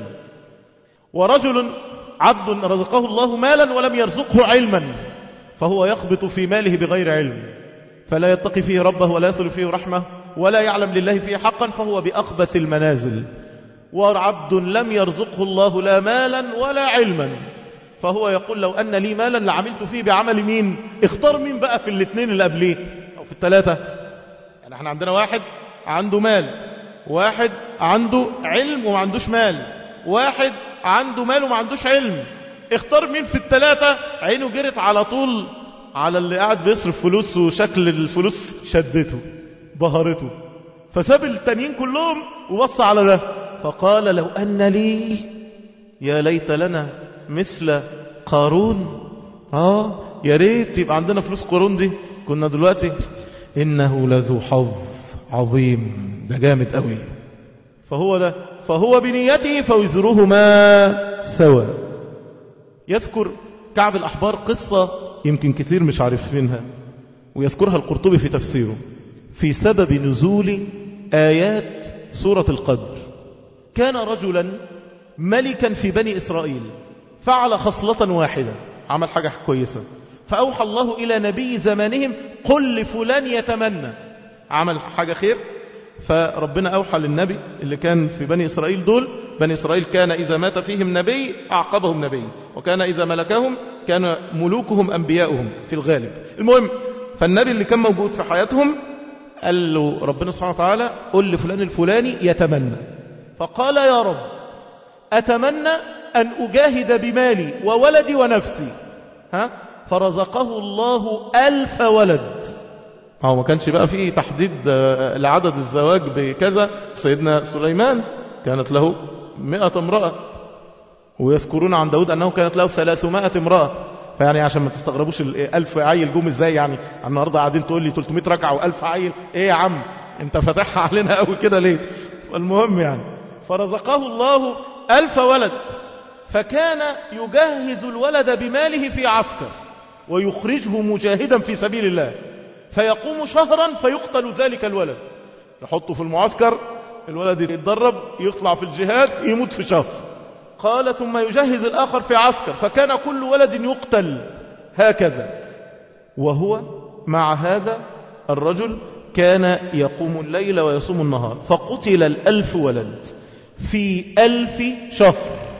ورجل عبد رزقه الله مالا ولم يرزقه علما فهو يخبط في ماله بغير علم فلا يتقي فيه ربه ولا يصل فيه رحمة ولا يعلم لله فيه حقا فهو بأخبث المنازل وعبد لم يرزقه الله لا مالا ولا علما فهو يقول لو أن لي مالا لعملت فيه بعمل مين اختار مين بقى في الاثنين اللي قبليه أو في الثلاثة يعني احنا عندنا واحد عنده مال واحد عنده علم وما عندوش مال واحد عنده مال وما عندوش علم اختار مين في الثلاثة عينه جرت على طول على اللي قاعد بيصرف فلوس وشكل الفلوس شدته بهرته فساب التانيين كلهم وبص على ده فقال لو أن لي يا ليت لنا مثل قارون آه يا ريت يبقى عندنا فلوس قارون دي كنا دلوقتي إنه لذو حظ عظيم ده جامد قوي فهو ده فهو بنيته فوزرهما سوا يذكر كعب الأحبار قصة يمكن كثير مش عارفينها ويذكرها القرطبي في تفسيره في سبب نزول آيات سورة القدر كان رجلا ملكا في بني إسرائيل فعل خصلة واحدة عمل حاجة كويسة فأوحى الله إلى نبي زمانهم قل لفلان يتمنى عمل حاجة خير فربنا أوحى للنبي اللي كان في بني إسرائيل دول بني إسرائيل كان إذا مات فيهم نبي أعقبهم نبي وكان إذا ملكهم كان ملوكهم أنبياؤهم في الغالب المهم فالنبي اللي كان موجود في حياتهم قال له ربنا سبحانه وتعالى قل لفلان الفلاني يتمنى فقال يا رب أتمنى أن أجاهد بمالي وولدي ونفسي ها فرزقه الله ألف ولد هو ما كانش بقى فيه تحديد لعدد الزواج بكذا سيدنا سليمان كانت له مئة امرأة ويذكرون عن داود أنه كانت له ثلاثمائة امرأة فيعني عشان ما تستغربوش الألف عيل جم ازاي يعني النهاردة قاعدين تقول لي 300 ركعة وألف عيل ايه يا عم انت فتحها علينا قوي كده ليه المهم يعني فرزقه الله ألف ولد فكان يجهز الولد بماله في عسكر ويخرجه مجاهدا في سبيل الله فيقوم شهرا فيقتل ذلك الولد يحطه في المعسكر الولد يتدرب يطلع في الجهاد يموت في شهر قال ثم يجهز الآخر في عسكر فكان كل ولد يقتل هكذا وهو مع هذا الرجل كان يقوم الليل ويصوم النهار فقتل الألف ولد في ألف شهر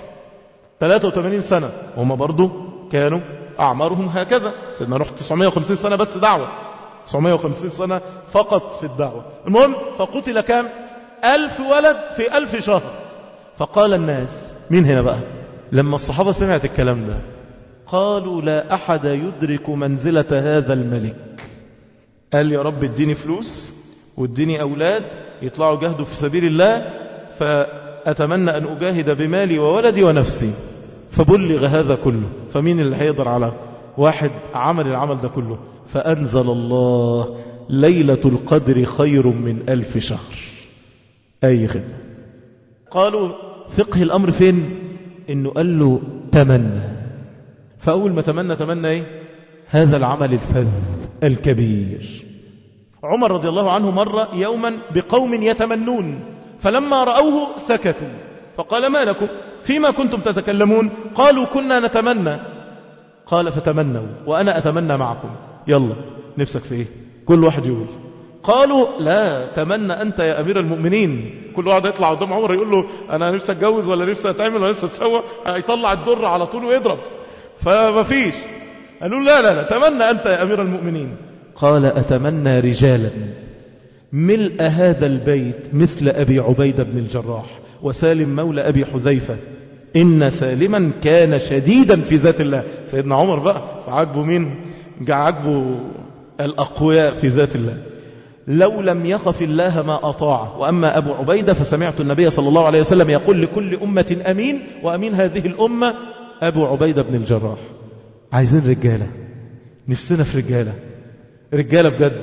83 سنة وهم برضو كانوا أعمارهم هكذا سيدنا نوح 950 سنة بس دعوة 950 سنة فقط في الدعوة المهم فقتل كام ألف ولد في ألف شهر فقال الناس مين هنا بقى لما الصحابة سمعت الكلام ده قالوا لا أحد يدرك منزلة هذا الملك قال يا رب اديني فلوس واديني أولاد يطلعوا جهدوا في سبيل الله فأتمنى أن أجاهد بمالي وولدي ونفسي فبلغ هذا كله فمين اللي هيقدر على واحد عمل العمل ده كله فأنزل الله ليلة القدر خير من ألف شهر أي خدمة قالوا فقه الأمر فين إنه قال له تمنى فأول ما تمنى تمنى إيه هذا العمل الفذ الكبير عمر رضي الله عنه مر يوما بقوم يتمنون فلما رأوه سكتوا فقال ما لكم فيما كنتم تتكلمون قالوا كنا نتمنى قال فتمنوا وأنا أتمنى معكم يلا نفسك في إيه كل واحد يقول قالوا لا تمنى أنت يا أمير المؤمنين كل واحد يطلع قدام عمر يقول له أنا نفسي أتجوز ولا نفسي أتعمل ولا نفسي أتسوى يطلع الدر على طول ويضرب فما فيش قالوا لا لا لا تمنى أنت يا أمير المؤمنين قال أتمنى رجالا ملء هذا البيت مثل أبي عبيدة بن الجراح وسالم مولى أبي حذيفة إن سالما كان شديدا في ذات الله سيدنا عمر بقى فعجبه مين عجبه الأقوياء في ذات الله لو لم يخف الله ما أطاع وأما أبو عبيدة فسمعت النبي صلى الله عليه وسلم يقول لكل أمة أمين وأمين هذه الأمة أبو عبيدة بن الجراح عايزين رجالة نفسنا في رجالة رجالة بجد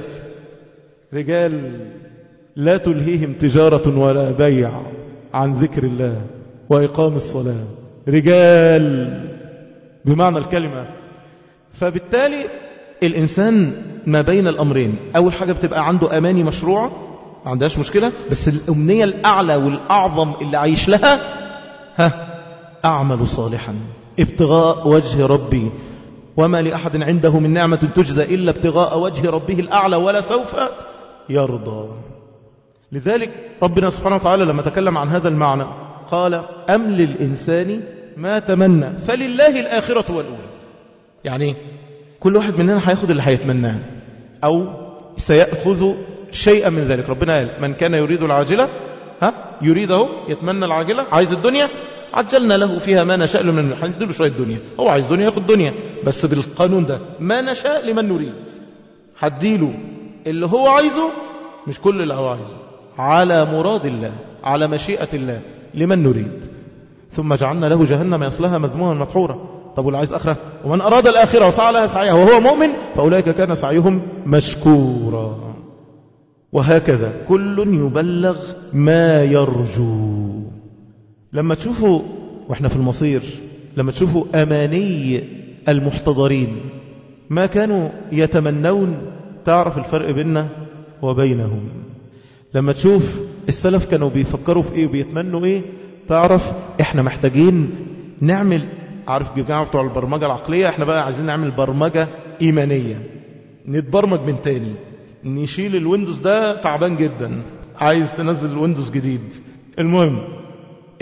رجال لا تلهيهم تجارة ولا بيع عن ذكر الله وإقام الصلاة رجال بمعنى الكلمة فبالتالي الإنسان ما بين الأمرين أول حاجة بتبقى عنده أماني مشروعة ما عندهاش مشكلة بس الأمنية الأعلى والأعظم اللي عايش لها ها أعمل صالحا ابتغاء وجه ربي وما لأحد عنده من نعمة تجزى إلا ابتغاء وجه ربه الأعلى ولا سوف يرضى لذلك ربنا سبحانه وتعالى لما تكلم عن هذا المعنى قال أم للإنسان ما تمنى فلله الآخرة والأولى يعني كل واحد مننا هياخد اللي هيتمناه أو سيأخذ شيئا من ذلك ربنا قال من كان يريد العاجلة ها يريده يتمنى العاجلة عايز الدنيا عجلنا له فيها ما نشاء لمن هنديله شوية دنيا هو عايز دنيا ياخد دنيا بس بالقانون ده ما نشاء لمن نريد هديله اللي هو عايزه مش كل اللي هو عايزه على مراد الله على مشيئة الله لمن نريد ثم جعلنا له جهنم يصلها مذموما مدحورا طب واللي عايز آخرة ومن أراد الآخرة وسعى لها سعيها وهو مؤمن فأولئك كان سعيهم مشكورا وهكذا كل يبلغ ما يرجو لما تشوفوا واحنا في المصير لما تشوفوا أماني المحتضرين ما كانوا يتمنون تعرف الفرق بيننا وبينهم لما تشوف السلف كانوا بيفكروا في ايه وبيتمنوا ايه تعرف احنا محتاجين نعمل عارف جماعة بتوع البرمجة العقلية احنا بقى عايزين نعمل برمجة ايمانية نتبرمج من تاني نشيل الويندوز ده تعبان جدا عايز تنزل ويندوز جديد المهم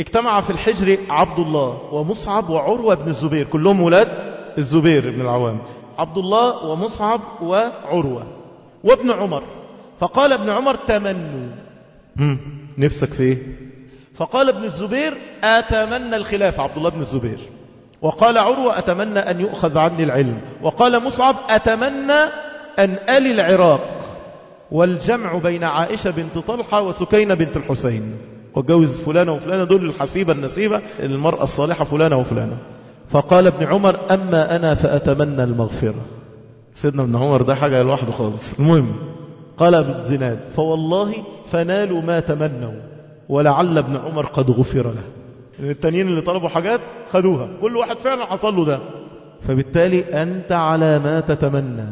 اجتمع في الحجر عبد الله ومصعب وعروة بن الزبير كلهم ولاد الزبير بن العوام عبد الله ومصعب وعروة وابن عمر فقال ابن عمر تمنوا هم، نفسك في ايه فقال ابن الزبير أتمنى الخلافة عبد الله بن الزبير وقال عروة أتمنى أن يؤخذ عني العلم وقال مصعب أتمنى أن ألي العراق والجمع بين عائشة بنت طلحة وسكينة بنت الحسين وجوز فلانة وفلانة دول الحسيبة النسيبة المرأة الصالحة فلانة وفلانة فقال ابن عمر أما أنا فأتمنى المغفرة سيدنا ابن عمر ده حاجة لوحده خالص المهم قال ابن الزناد فوالله فنالوا ما تمنوا ولعل ابن عمر قد غفر له التانيين اللي طلبوا حاجات خدوها كل واحد فعلا حصل له ده فبالتالي أنت على ما تتمنى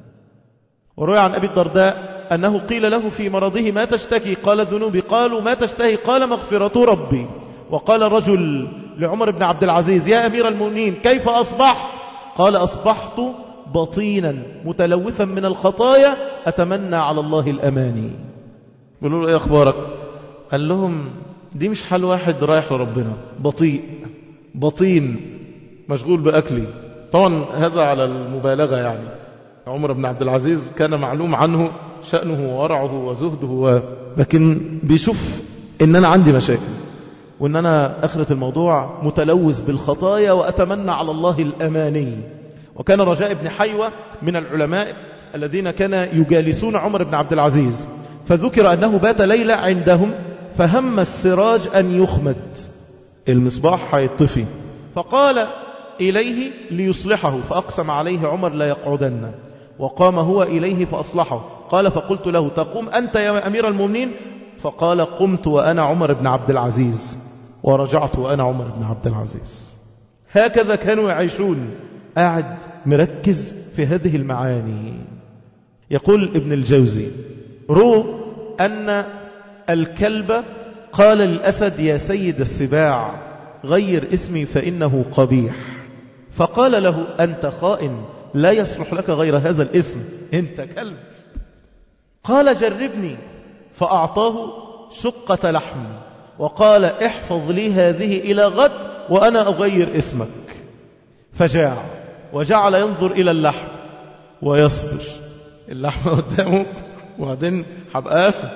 وروي عن أبي الدرداء أنه قيل له في مرضه ما تشتكي قال ذنوبي قالوا ما تشتهي قال مغفرة ربي وقال رجل لعمر بن عبد العزيز يا أمير المؤمنين كيف أصبح قال أصبحت بطينا متلوثا من الخطايا أتمنى على الله الأماني قالوا له إيه أخبارك قال لهم دي مش حال واحد رايح لربنا بطيء بطين مشغول بأكلي طبعا هذا على المبالغة يعني عمر بن عبد العزيز كان معلوم عنه شأنه وورعه وزهده و... لكن بيشوف ان انا عندي مشاكل وان انا اخرة الموضوع متلوث بالخطايا واتمنى على الله الاماني وكان رجاء بن حيوة من العلماء الذين كان يجالسون عمر بن عبد العزيز فذكر انه بات ليلة عندهم فهم السراج ان يخمد المصباح هيطفي فقال إليه ليصلحه فأقسم عليه عمر لا يقعدن وقام هو إليه فأصلحه قال فقلت له تقوم أنت يا أمير المؤمنين فقال قمت وأنا عمر بن عبد العزيز ورجعت وأنا عمر بن عبد العزيز هكذا كانوا يعيشون قاعد مركز في هذه المعاني يقول ابن الجوزي رو أن الكلب قال للأسد يا سيد السباع غير اسمي فإنه قبيح فقال له أنت خائن لا يصلح لك غير هذا الاسم أنت كلب قال جربني فأعطاه شقة لحم وقال احفظ لي هذه إلى غد وأنا أغير اسمك فجاع وجعل ينظر إلى اللحم ويصبر اللحم قدامه وبعدين هبقى اسف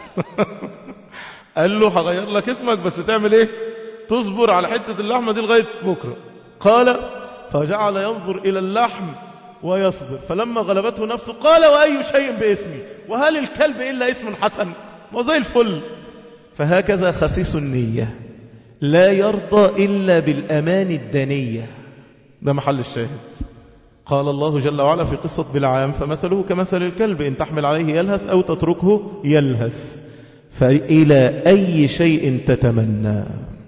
قال له هغير لك اسمك بس تعمل ايه تصبر على حتة اللحمة دي لغاية بكرة قال فجعل ينظر إلى اللحم ويصبر فلما غلبته نفسه قال وأي شيء باسمي وهل الكلب إلا اسم حسن وزي الفل فهكذا خسيس النية لا يرضى إلا بالأمان الدنية ده محل الشاهد قال الله جل وعلا في قصة بلعام فمثله كمثل الكلب إن تحمل عليه يلهث أو تتركه يلهث فإلى أي شيء تتمنى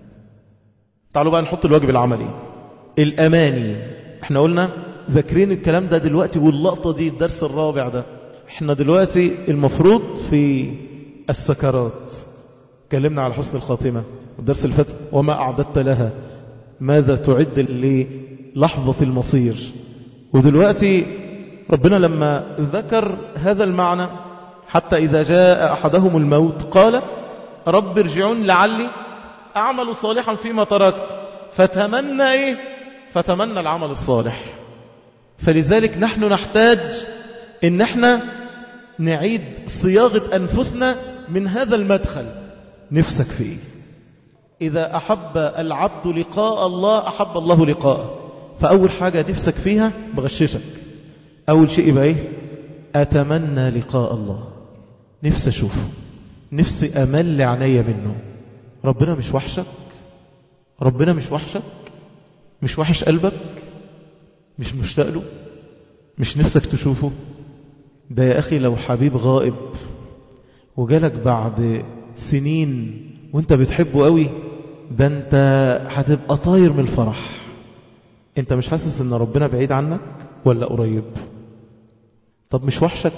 تعالوا بقى نحط الواجب العملي الأماني احنا قلنا ذاكرين الكلام ده دلوقتي واللقطة دي الدرس الرابع ده احنا دلوقتي المفروض في السكرات اتكلمنا على حسن الخاتمة الدرس اللي فات وما أعددت لها ماذا تعد للحظة المصير ودلوقتي ربنا لما ذكر هذا المعنى حتى إذا جاء أحدهم الموت قال رب ارجعون لعلي أعمل صالحا فيما تركت فتمنى إيه فتمنى العمل الصالح فلذلك نحن نحتاج ان احنا نعيد صياغة أنفسنا من هذا المدخل نفسك فيه إذا أحب العبد لقاء الله أحب الله لقاءه فأول حاجة نفسك فيها بغششك أول شيء يبقى إيه أتمنى لقاء الله نفسي أشوفه نفسي أمل عينيا منه ربنا مش وحشك ربنا مش وحشك مش وحش قلبك مش مشتاق له مش نفسك تشوفه ده يا أخي لو حبيب غائب وجالك بعد سنين وانت بتحبه قوي ده انت هتبقى طاير من الفرح انت مش حاسس ان ربنا بعيد عنك ولا قريب طب مش وحشك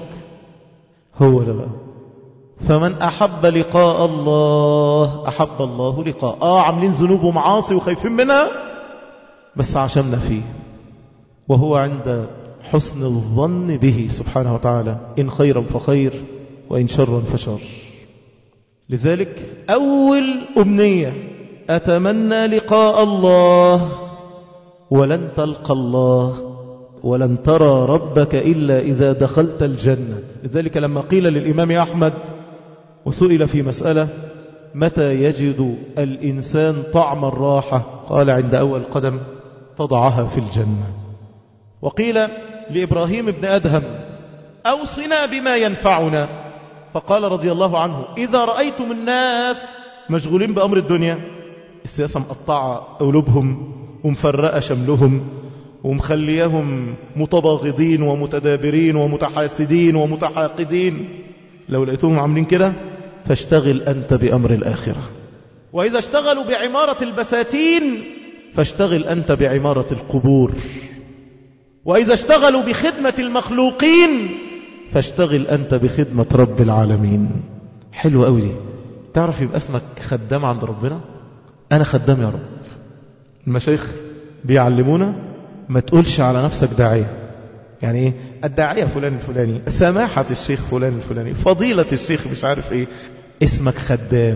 هو ده بقى فمن أحب لقاء الله أحب الله لقاء آه عاملين ذنوب ومعاصي وخايفين منها بس عشمنا فيه وهو عند حسن الظن به سبحانه وتعالى إن خيرا فخير وإن شرا فشر لذلك أول أمنية أتمنى لقاء الله ولن تلقى الله ولن ترى ربك إلا إذا دخلت الجنة لذلك لما قيل للإمام أحمد وسئل في مسألة متى يجد الإنسان طعم الراحة قال عند أول قدم تضعها في الجنة وقيل لإبراهيم بن أدهم أوصنا بما ينفعنا فقال رضي الله عنه إذا رأيتم الناس مشغولين بأمر الدنيا السياسة مقطعة قلوبهم ومفرقة شملهم ومخليهم متباغضين ومتدابرين ومتحاسدين ومتحاقدين لو لقيتهم عاملين كده فاشتغل أنت بأمر الآخرة وإذا اشتغلوا بعمارة البساتين فاشتغل أنت بعمارة القبور وإذا اشتغلوا بخدمة المخلوقين فاشتغل أنت بخدمة رب العالمين حلو قوي دي تعرف يبقى اسمك خدام عند ربنا أنا خدام يا رب المشايخ بيعلمونا ما تقولش على نفسك داعية يعني ايه الداعية فلان الفلاني سماحة الشيخ فلان الفلاني فضيلة الشيخ مش عارف ايه اسمك خدام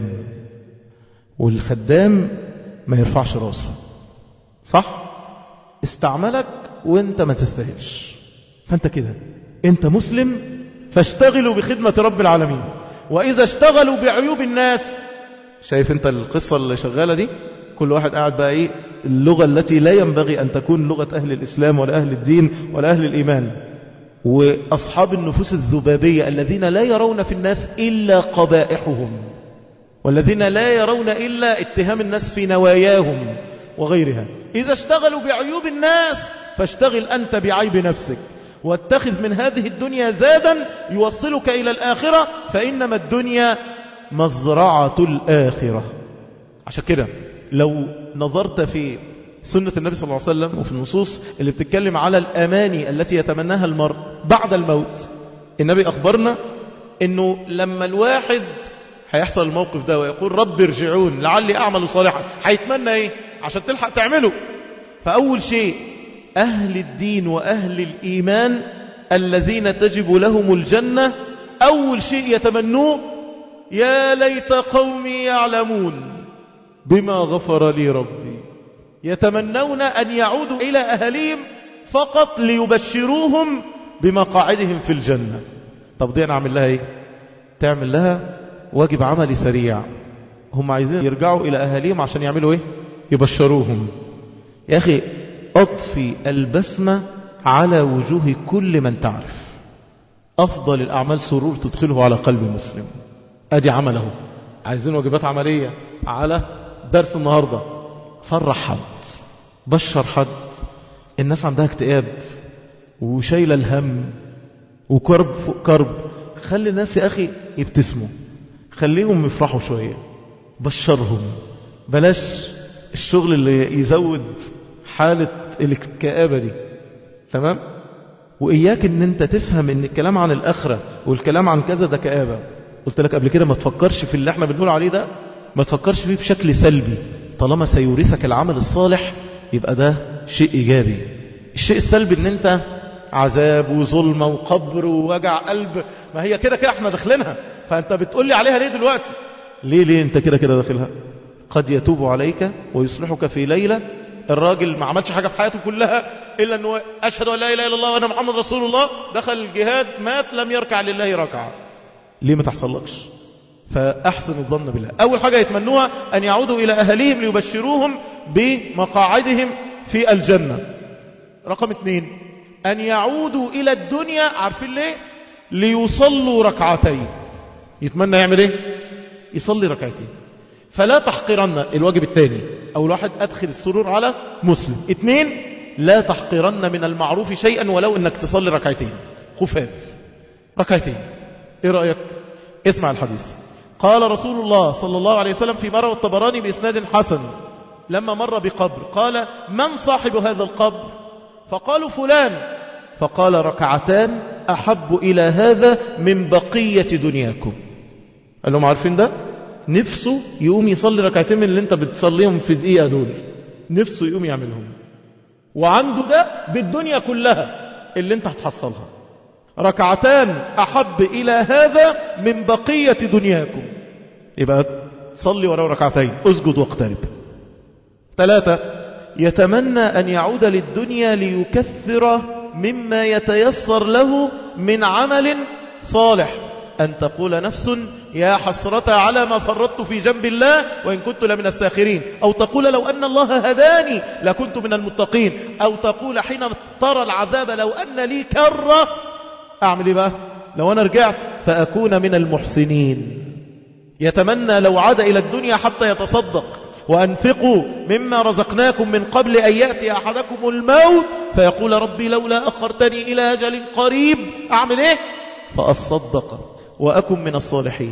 والخدام ما يرفعش راسه صح استعملك وانت ما تستاهلش فانت كده انت مسلم فاشتغلوا بخدمة رب العالمين واذا اشتغلوا بعيوب الناس شايف انت القصة اللي شغالة دي كل واحد قاعد بقى ايه اللغة التي لا ينبغي ان تكون لغة اهل الاسلام ولا اهل الدين ولا اهل الايمان واصحاب النفوس الذبابية الذين لا يرون في الناس الا قبائحهم والذين لا يرون الا اتهام الناس في نواياهم وغيرها اذا اشتغلوا بعيوب الناس فاشتغل انت بعيب نفسك واتخذ من هذه الدنيا زادا يوصلك الى الاخرة فانما الدنيا مزرعة الاخرة عشان كده لو نظرت في سنة النبي صلى الله عليه وسلم وفي النصوص اللي بتتكلم على الأماني التي يتمناها المرء بعد الموت النبي أخبرنا أنه لما الواحد هيحصل الموقف ده ويقول رب ارجعون لعلي أعمل صالحا هيتمنى إيه عشان تلحق تعمله فأول شيء أهل الدين وأهل الإيمان الذين تجب لهم الجنة أول شيء يتمنوه يا ليت قومي يعلمون بما غفر لي ربي يتمنون أن يعودوا إلى أهليهم فقط ليبشروهم بمقاعدهم في الجنة طب دي نعمل لها ايه تعمل لها واجب عملي سريع هم عايزين يرجعوا إلى أهاليهم عشان يعملوا ايه يبشروهم يا أخي أطفي البسمة على وجوه كل من تعرف أفضل الأعمال سرور تدخله على قلب مسلم أدي عمله عايزين واجبات عملية على درس النهاردة فرح حد بشر حد الناس عندها اكتئاب وشايلة الهم وكرب فوق كرب خلي الناس يا أخي يبتسموا خليهم يفرحوا شوية بشرهم بلاش الشغل اللي يزود حالة الكآبة دي تمام وإياك ان انت تفهم ان الكلام عن الآخرة والكلام عن كذا ده كآبة قلت لك قبل كده ما تفكرش في اللي احنا بنقول عليه ده ما تفكرش فيه بشكل سلبي طالما سيورثك العمل الصالح يبقى ده شيء إيجابي الشيء السلبي ان انت عذاب وظلمة وقبر ووجع قلب ما هي كده كده احنا داخلينها فانت بتقول لي عليها ليه دلوقتي ليه ليه انت كده كده داخلها قد يتوب عليك ويصلحك في ليلة الراجل ما عملش حاجة في حياته كلها إلا أنه أشهد أن لا إله إلا الله وأنا محمد رسول الله دخل الجهاد مات لم يركع لله ركعة ليه ما تحصلكش فأحسن الظن بالله أول حاجة يتمنوها أن يعودوا إلى أهليهم ليبشروهم بمقاعدهم في الجنة رقم اثنين أن يعودوا إلى الدنيا عارفين ليه ليصلوا ركعتين يتمنى يعمل ايه يصلي ركعتين فلا تحقرن الواجب الثاني أول واحد أدخل السرور على مسلم اثنين لا تحقرن من المعروف شيئا ولو أنك تصلي ركعتين خفاف ركعتين ايه رأيك اسمع الحديث قال رسول الله صلى الله عليه وسلم في مرة الطبراني بإسناد حسن لما مر بقبر قال من صاحب هذا القبر فقالوا فلان فقال ركعتان أحب إلى هذا من بقية دنياكم قال لهم عارفين ده نفسه يقوم يصلي ركعتين من اللي انت بتصليهم في دقيقة دول نفسه يقوم يعملهم وعنده ده بالدنيا كلها اللي انت هتحصلها ركعتان أحب إلى هذا من بقية دنياكم يبقى صلي وراه ركعتين اسجد واقترب ثلاثة يتمنى أن يعود للدنيا ليكثر مما يتيسر له من عمل صالح أن تقول نفس يا حسرة على ما فرطت في جنب الله وإن كنت لمن الساخرين أو تقول لو أن الله هداني لكنت من المتقين أو تقول حين ترى العذاب لو أن لي كرة أعمل إيه بقى لو أنا رجعت فأكون من المحسنين يتمنى لو عاد إلى الدنيا حتى يتصدق وأنفقوا مما رزقناكم من قبل أن يأتي أحدكم الموت فيقول ربي لولا أخرتني إلى أجل قريب أعمل إيه فأصدق وأكن من الصالحين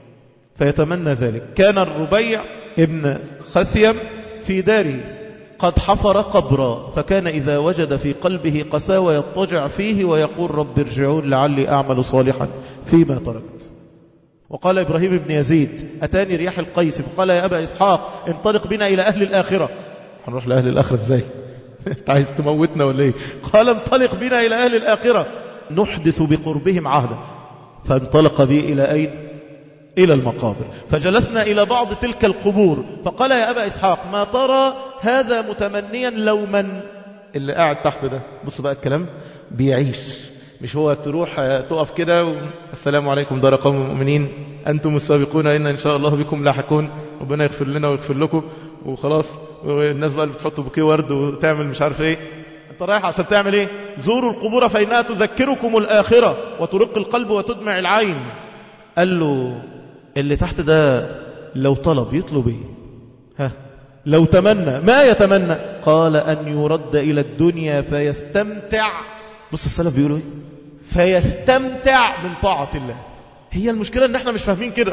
فيتمنى ذلك كان الربيع ابن خثيم في داره قد حفر قبرا فكان إذا وجد في قلبه قساوة يضطجع فيه ويقول رب ارجعون لعلي أعمل صالحا فيما تركت وقال إبراهيم بن يزيد أتاني رياح القيس فقال يا أبا إسحاق انطلق بنا إلى أهل الآخرة هنروح لأهل الآخرة ازاي انت عايز تموتنا ولا ايه قال انطلق بنا إلى أهل الآخرة نحدث بقربهم عهدا فانطلق بي إلى أين إلى المقابر فجلسنا إلى بعض تلك القبور فقال يا أبا إسحاق ما ترى هذا متمنيا لو من اللي قاعد تحت ده بص بقى الكلام بيعيش مش هو تروح تقف كده و... السلام عليكم دار قوم المؤمنين أنتم السابقون إن إن شاء الله بكم لاحقون ربنا يغفر لنا ويغفر لكم وخلاص والناس بقى اللي بتحط بوكيه ورد وتعمل مش عارف ايه انت رايح عشان تعمل ايه زوروا القبور فإنها تذكركم الآخرة وترق القلب وتدمع العين قال له اللي تحت ده لو طلب يطلب ايه ها لو تمنى ما يتمنى قال أن يرد إلى الدنيا فيستمتع بص السلف بيقولوا ايه فيستمتع من طاعة الله هي المشكلة ان احنا مش فاهمين كده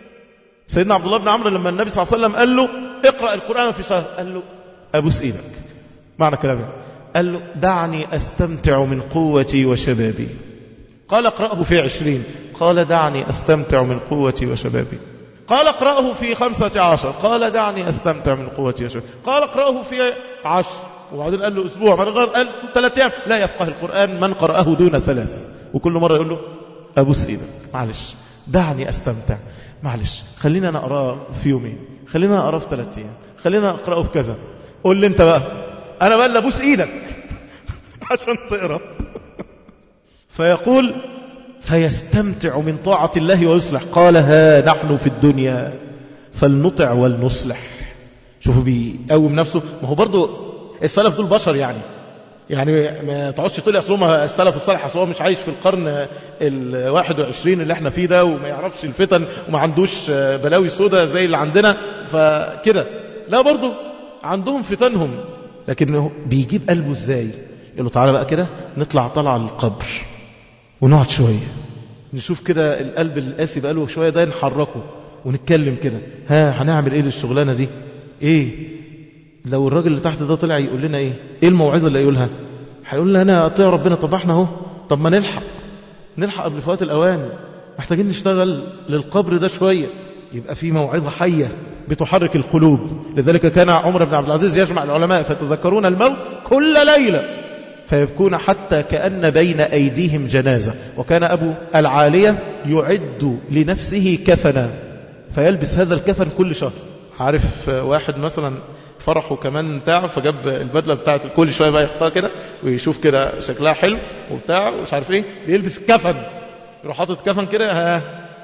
سيدنا عبد الله بن عمرو لما النبي صلى الله عليه وسلم قال له اقرأ القرآن في شهر قال له أبوس إيدك معنى كلامه قال له دعني أستمتع من قوتي وشبابي قال اقرأه في عشرين قال دعني أستمتع من قوتي وشبابي قال اقرأه في خمسة عشر قال دعني أستمتع من قوتي وشبابي قال اقرأه في عشر وبعدين قال له أسبوع بعدين قال ثلاثة أيام لا يفقه القرآن من قرأه دون ثلاث وكل مرة يقول له أبوس إيدك معلش دعني أستمتع معلش خلينا نقرأه في يومين خلينا نقرأه في ثلاثة أيام خلينا نقرأه في كذا قول لي أنت بقى أنا بقى اللي أبوس إيدك عشان تقرأ فيقول فيستمتع من طاعة الله ويصلح قال ها نحن في الدنيا فلنطع ولنصلح شوفوا بيقوم نفسه ما هو برضو السلف دول بشر يعني يعني ما تقعدش تقول اصل هم السلف الصالح اصل هو مش عايش في القرن ال 21 اللي احنا فيه ده وما يعرفش الفتن وما عندوش بلاوي سودة زي اللي عندنا فكده لا برضو عندهم فتنهم لكن بيجيب قلبه ازاي يقول له تعالى بقى كده نطلع طلع القبر ونقعد شوية نشوف كده القلب القاسي بقاله شوية ده نحركه ونتكلم كده ها هنعمل ايه للشغلانة دي ايه لو الراجل اللي تحت ده طلع يقول لنا ايه ايه الموعظة اللي يقولها هيقول لنا اطيع ربنا طب احنا اهو طب ما نلحق نلحق قبل فوات الاوان محتاجين نشتغل للقبر ده شوية يبقى في موعظة حية بتحرك القلوب لذلك كان عمر بن عبد العزيز يجمع العلماء فتذكرون الموت كل ليلة فيبكون حتى كأن بين أيديهم جنازة وكان أبو العالية يعد لنفسه كفنا فيلبس هذا الكفن كل شهر عارف واحد مثلا فرحه كمان بتاع فجاب البدلة بتاعت كل شوية بقى يحطها كده ويشوف كده شكلها حلو وبتاع ومش عارف ايه بيلبس كفن يروح حاطط كفن كده ها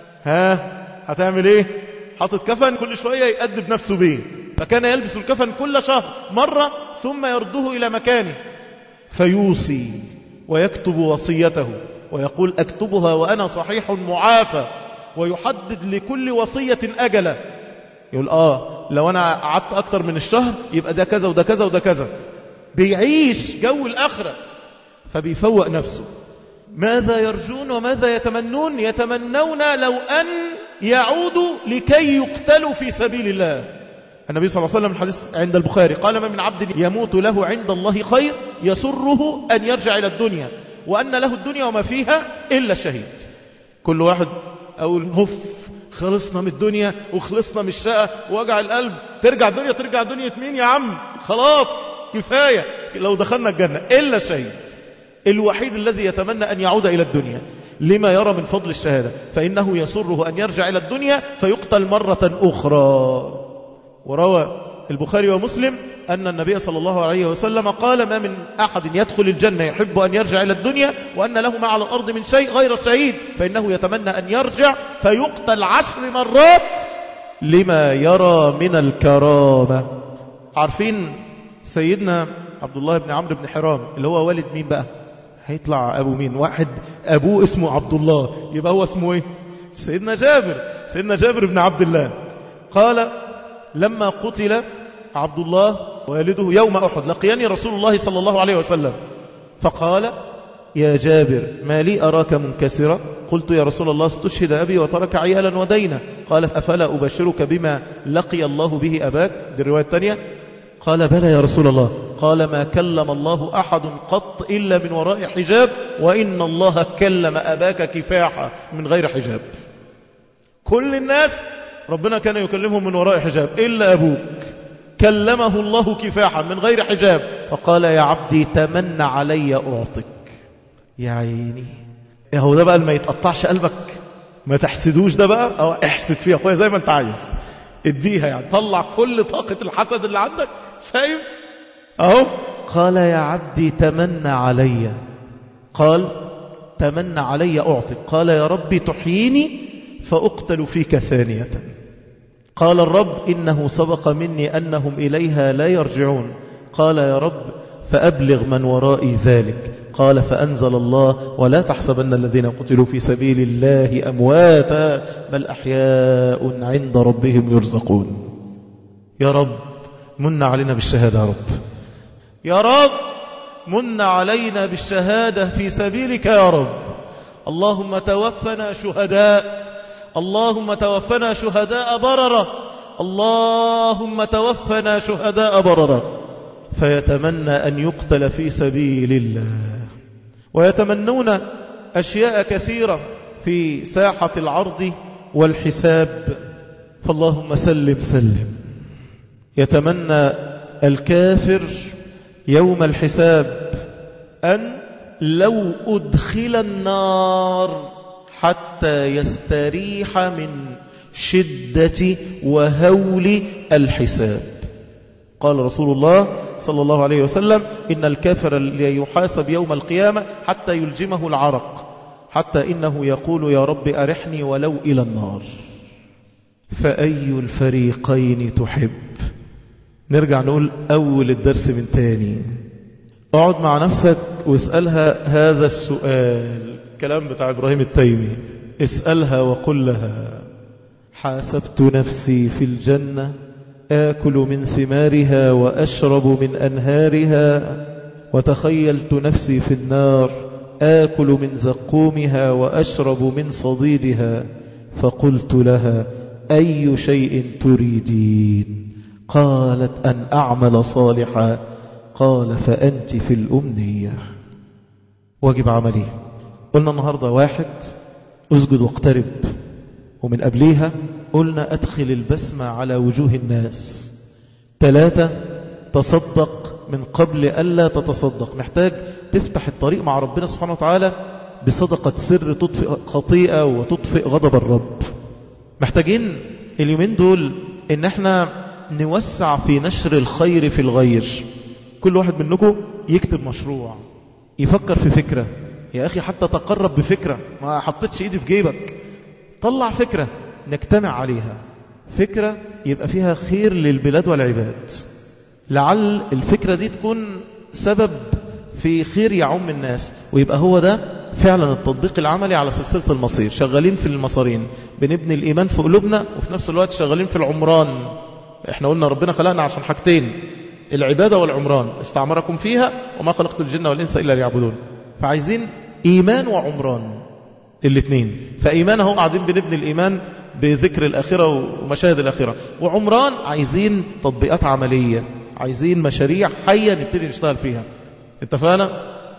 ها هتعمل ايه حاطط كفن كل شوية يأدب نفسه بيه فكان يلبس الكفن كل شهر مرة ثم يرده إلى مكانه فيوصي ويكتب وصيته ويقول أكتبها وأنا صحيح معافى ويحدد لكل وصية أجلة يقول آه لو أنا قعدت أكتر من الشهر يبقى ده كذا وده كذا وده كذا بيعيش جو الآخرة فبيفوق نفسه ماذا يرجون وماذا يتمنون يتمنون لو أن يعودوا لكي يقتلوا في سبيل الله النبي صلى الله عليه وسلم الحديث عند البخاري قال ما من عبد يموت له عند الله خير يسره أن يرجع إلى الدنيا وأن له الدنيا وما فيها إلا الشهيد كل واحد أقول هف خلصنا من الدنيا وخلصنا من الشقة ووجع القلب ترجع الدنيا ترجع دنيا مين يا عم خلاص كفاية لو دخلنا الجنة إلا الشهيد الوحيد الذي يتمنى أن يعود إلى الدنيا لما يرى من فضل الشهادة فإنه يسره أن يرجع إلى الدنيا فيقتل مرة أخرى وروى البخاري ومسلم أن النبي صلى الله عليه وسلم قال ما من أحد يدخل الجنة يحب أن يرجع إلى الدنيا وأن له ما على الأرض من شيء غير الشهيد فإنه يتمنى أن يرجع فيقتل عشر مرات لما يرى من الكرامة عارفين سيدنا عبد الله بن عمرو بن حرام اللي هو والد مين بقى هيطلع أبو مين واحد أبوه اسمه عبد الله يبقى هو اسمه إيه سيدنا جابر سيدنا جابر بن عبد الله قال لما قتل عبد الله والده يوم أحد لقيني رسول الله صلى الله عليه وسلم فقال يا جابر ما لي أراك منكسرا قلت يا رسول الله استشهد أبي وترك عيالا ودينا قال أفلا أبشرك بما لقي الله به أباك دي الرواية الثانية قال بلى يا رسول الله قال ما كلم الله أحد قط إلا من وراء حجاب وإن الله كلم أباك كفاحا من غير حجاب كل الناس ربنا كان يكلمهم من وراء حجاب إلا أبوك كلمه الله كفاحا من غير حجاب فقال يا عبدي تمن علي أعطك يا عيني يا هو ده بقى ما يتقطعش قلبك ما تحسدوش ده بقى أو احسد فيها أخويا زي ما انت عايز اديها يعني طلع كل طاقة الحسد اللي عندك شايف اهو قال يا عبدي تمنى علي قال تمنى علي أعطك قال يا ربي تحييني فأقتل فيك ثانية قال الرب إنه سبق مني أنهم إليها لا يرجعون قال يا رب فأبلغ من ورائي ذلك قال فأنزل الله ولا تحسبن الذين قتلوا في سبيل الله أمواتا بل أحياء عند ربهم يرزقون يا رب من علينا بالشهادة يا رب يا رب من علينا بالشهادة في سبيلك يا رب اللهم توفنا شهداء اللهم توفنا شهداء بررة اللهم توفنا شهداء بررة فيتمنى أن يقتل في سبيل الله ويتمنون أشياء كثيرة في ساحة العرض والحساب فاللهم سلم سلم يتمنى الكافر يوم الحساب أن لو أدخل النار حتى يستريح من شدة وهول الحساب قال رسول الله صلى الله عليه وسلم إن الكافر اللي يحاسب يوم القيامة حتى يلجمه العرق حتى إنه يقول يا رب أرحني ولو إلى النار فأي الفريقين تحب نرجع نقول أول الدرس من تاني اقعد مع نفسك واسألها هذا السؤال كلام بتاع إبراهيم التيمي اسألها وقل لها حاسبت نفسي في الجنة آكل من ثمارها وأشرب من أنهارها وتخيلت نفسي في النار آكل من زقومها وأشرب من صديدها فقلت لها أي شيء تريدين قالت أن أعمل صالحا قال فأنت في الأمنية واجب عملي قلنا النهاردة واحد اسجد واقترب ومن قبليها قلنا أدخل البسمة على وجوه الناس ثلاثة تصدق من قبل ألا تتصدق محتاج تفتح الطريق مع ربنا سبحانه وتعالى بصدقة سر تطفئ خطيئة وتطفئ غضب الرب محتاجين اليومين دول ان احنا نوسع في نشر الخير في الغير كل واحد منكم يكتب مشروع يفكر في فكرة يا أخي حتى تقرب بفكرة ما حطيتش ايدي في جيبك طلع فكرة نجتمع عليها فكرة يبقى فيها خير للبلاد والعباد لعل الفكرة دي تكون سبب في خير يعم الناس ويبقى هو ده فعلا التطبيق العملي على سلسلة المصير شغالين في المصارين بنبني الإيمان في قلوبنا وفي نفس الوقت شغالين في العمران احنا قلنا ربنا خلقنا عشان حاجتين العبادة والعمران استعمركم فيها وما خلقت الجن والإنس إلا ليعبدون فعايزين إيمان وعمران الاثنين فإيمان هم قاعدين بنبني الإيمان بذكر الآخرة ومشاهد الآخرة وعمران عايزين تطبيقات عملية عايزين مشاريع حية نبتدي نشتغل فيها اتفقنا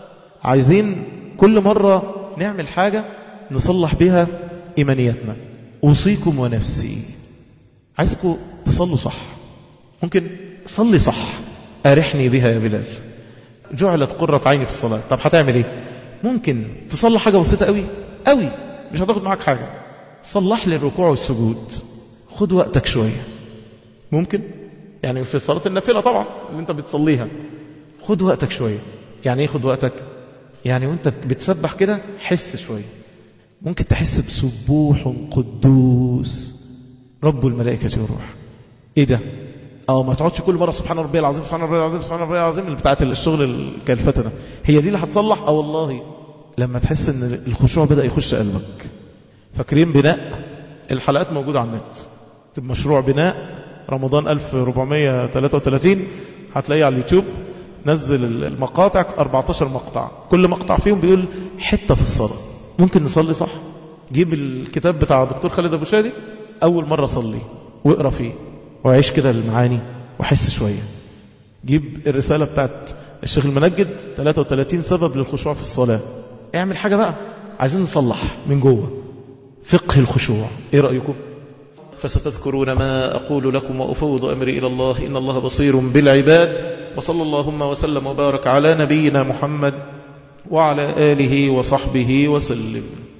عايزين كل مرة نعمل حاجة نصلح بها إيمانياتنا أوصيكم ونفسي عايزكم تصلوا صح ممكن صلي صح أرحني بها يا بلال جعلت قرة عيني في الصلاة طب هتعمل ايه ممكن تصلي حاجة بسيطة قوي قوي مش هتاخد معاك حاجة صلح لي الركوع والسجود خد وقتك شوية ممكن يعني في صلاة النافلة طبعا اللي انت بتصليها خد وقتك شوية يعني ايه خد وقتك يعني وانت بتسبح كده حس شوية ممكن تحس بسبوح قدوس رب الملائكة والروح ايه ده اه ما تقعدش كل مرة سبحان ربي العظيم سبحان ربي العظيم سبحان ربي العظيم اللي بتاعت الشغل الكلفتة ده هي دي اللي هتصلح اه والله لما تحس ان الخشوع بدأ يخش قلبك فاكرين بناء الحلقات موجودة على النت مشروع بناء رمضان 1433 هتلاقيه على اليوتيوب نزل المقاطع 14 مقطع كل مقطع فيهم بيقول حتة في الصلاة ممكن نصلي صح جيب الكتاب بتاع دكتور خالد أبو شادي أول مرة صلي واقرأ فيه وعيش كده المعاني وحس شوية جيب الرسالة بتاعت الشيخ المنجد 33 سبب للخشوع في الصلاة اعمل حاجة بقى عايزين نصلح من جوه فقه الخشوع ايه رأيكم فستذكرون ما أقول لكم وأفوض أمري إلى الله إن الله بصير بالعباد وصلى اللهم وسلم وبارك على نبينا محمد وعلى آله وصحبه وسلم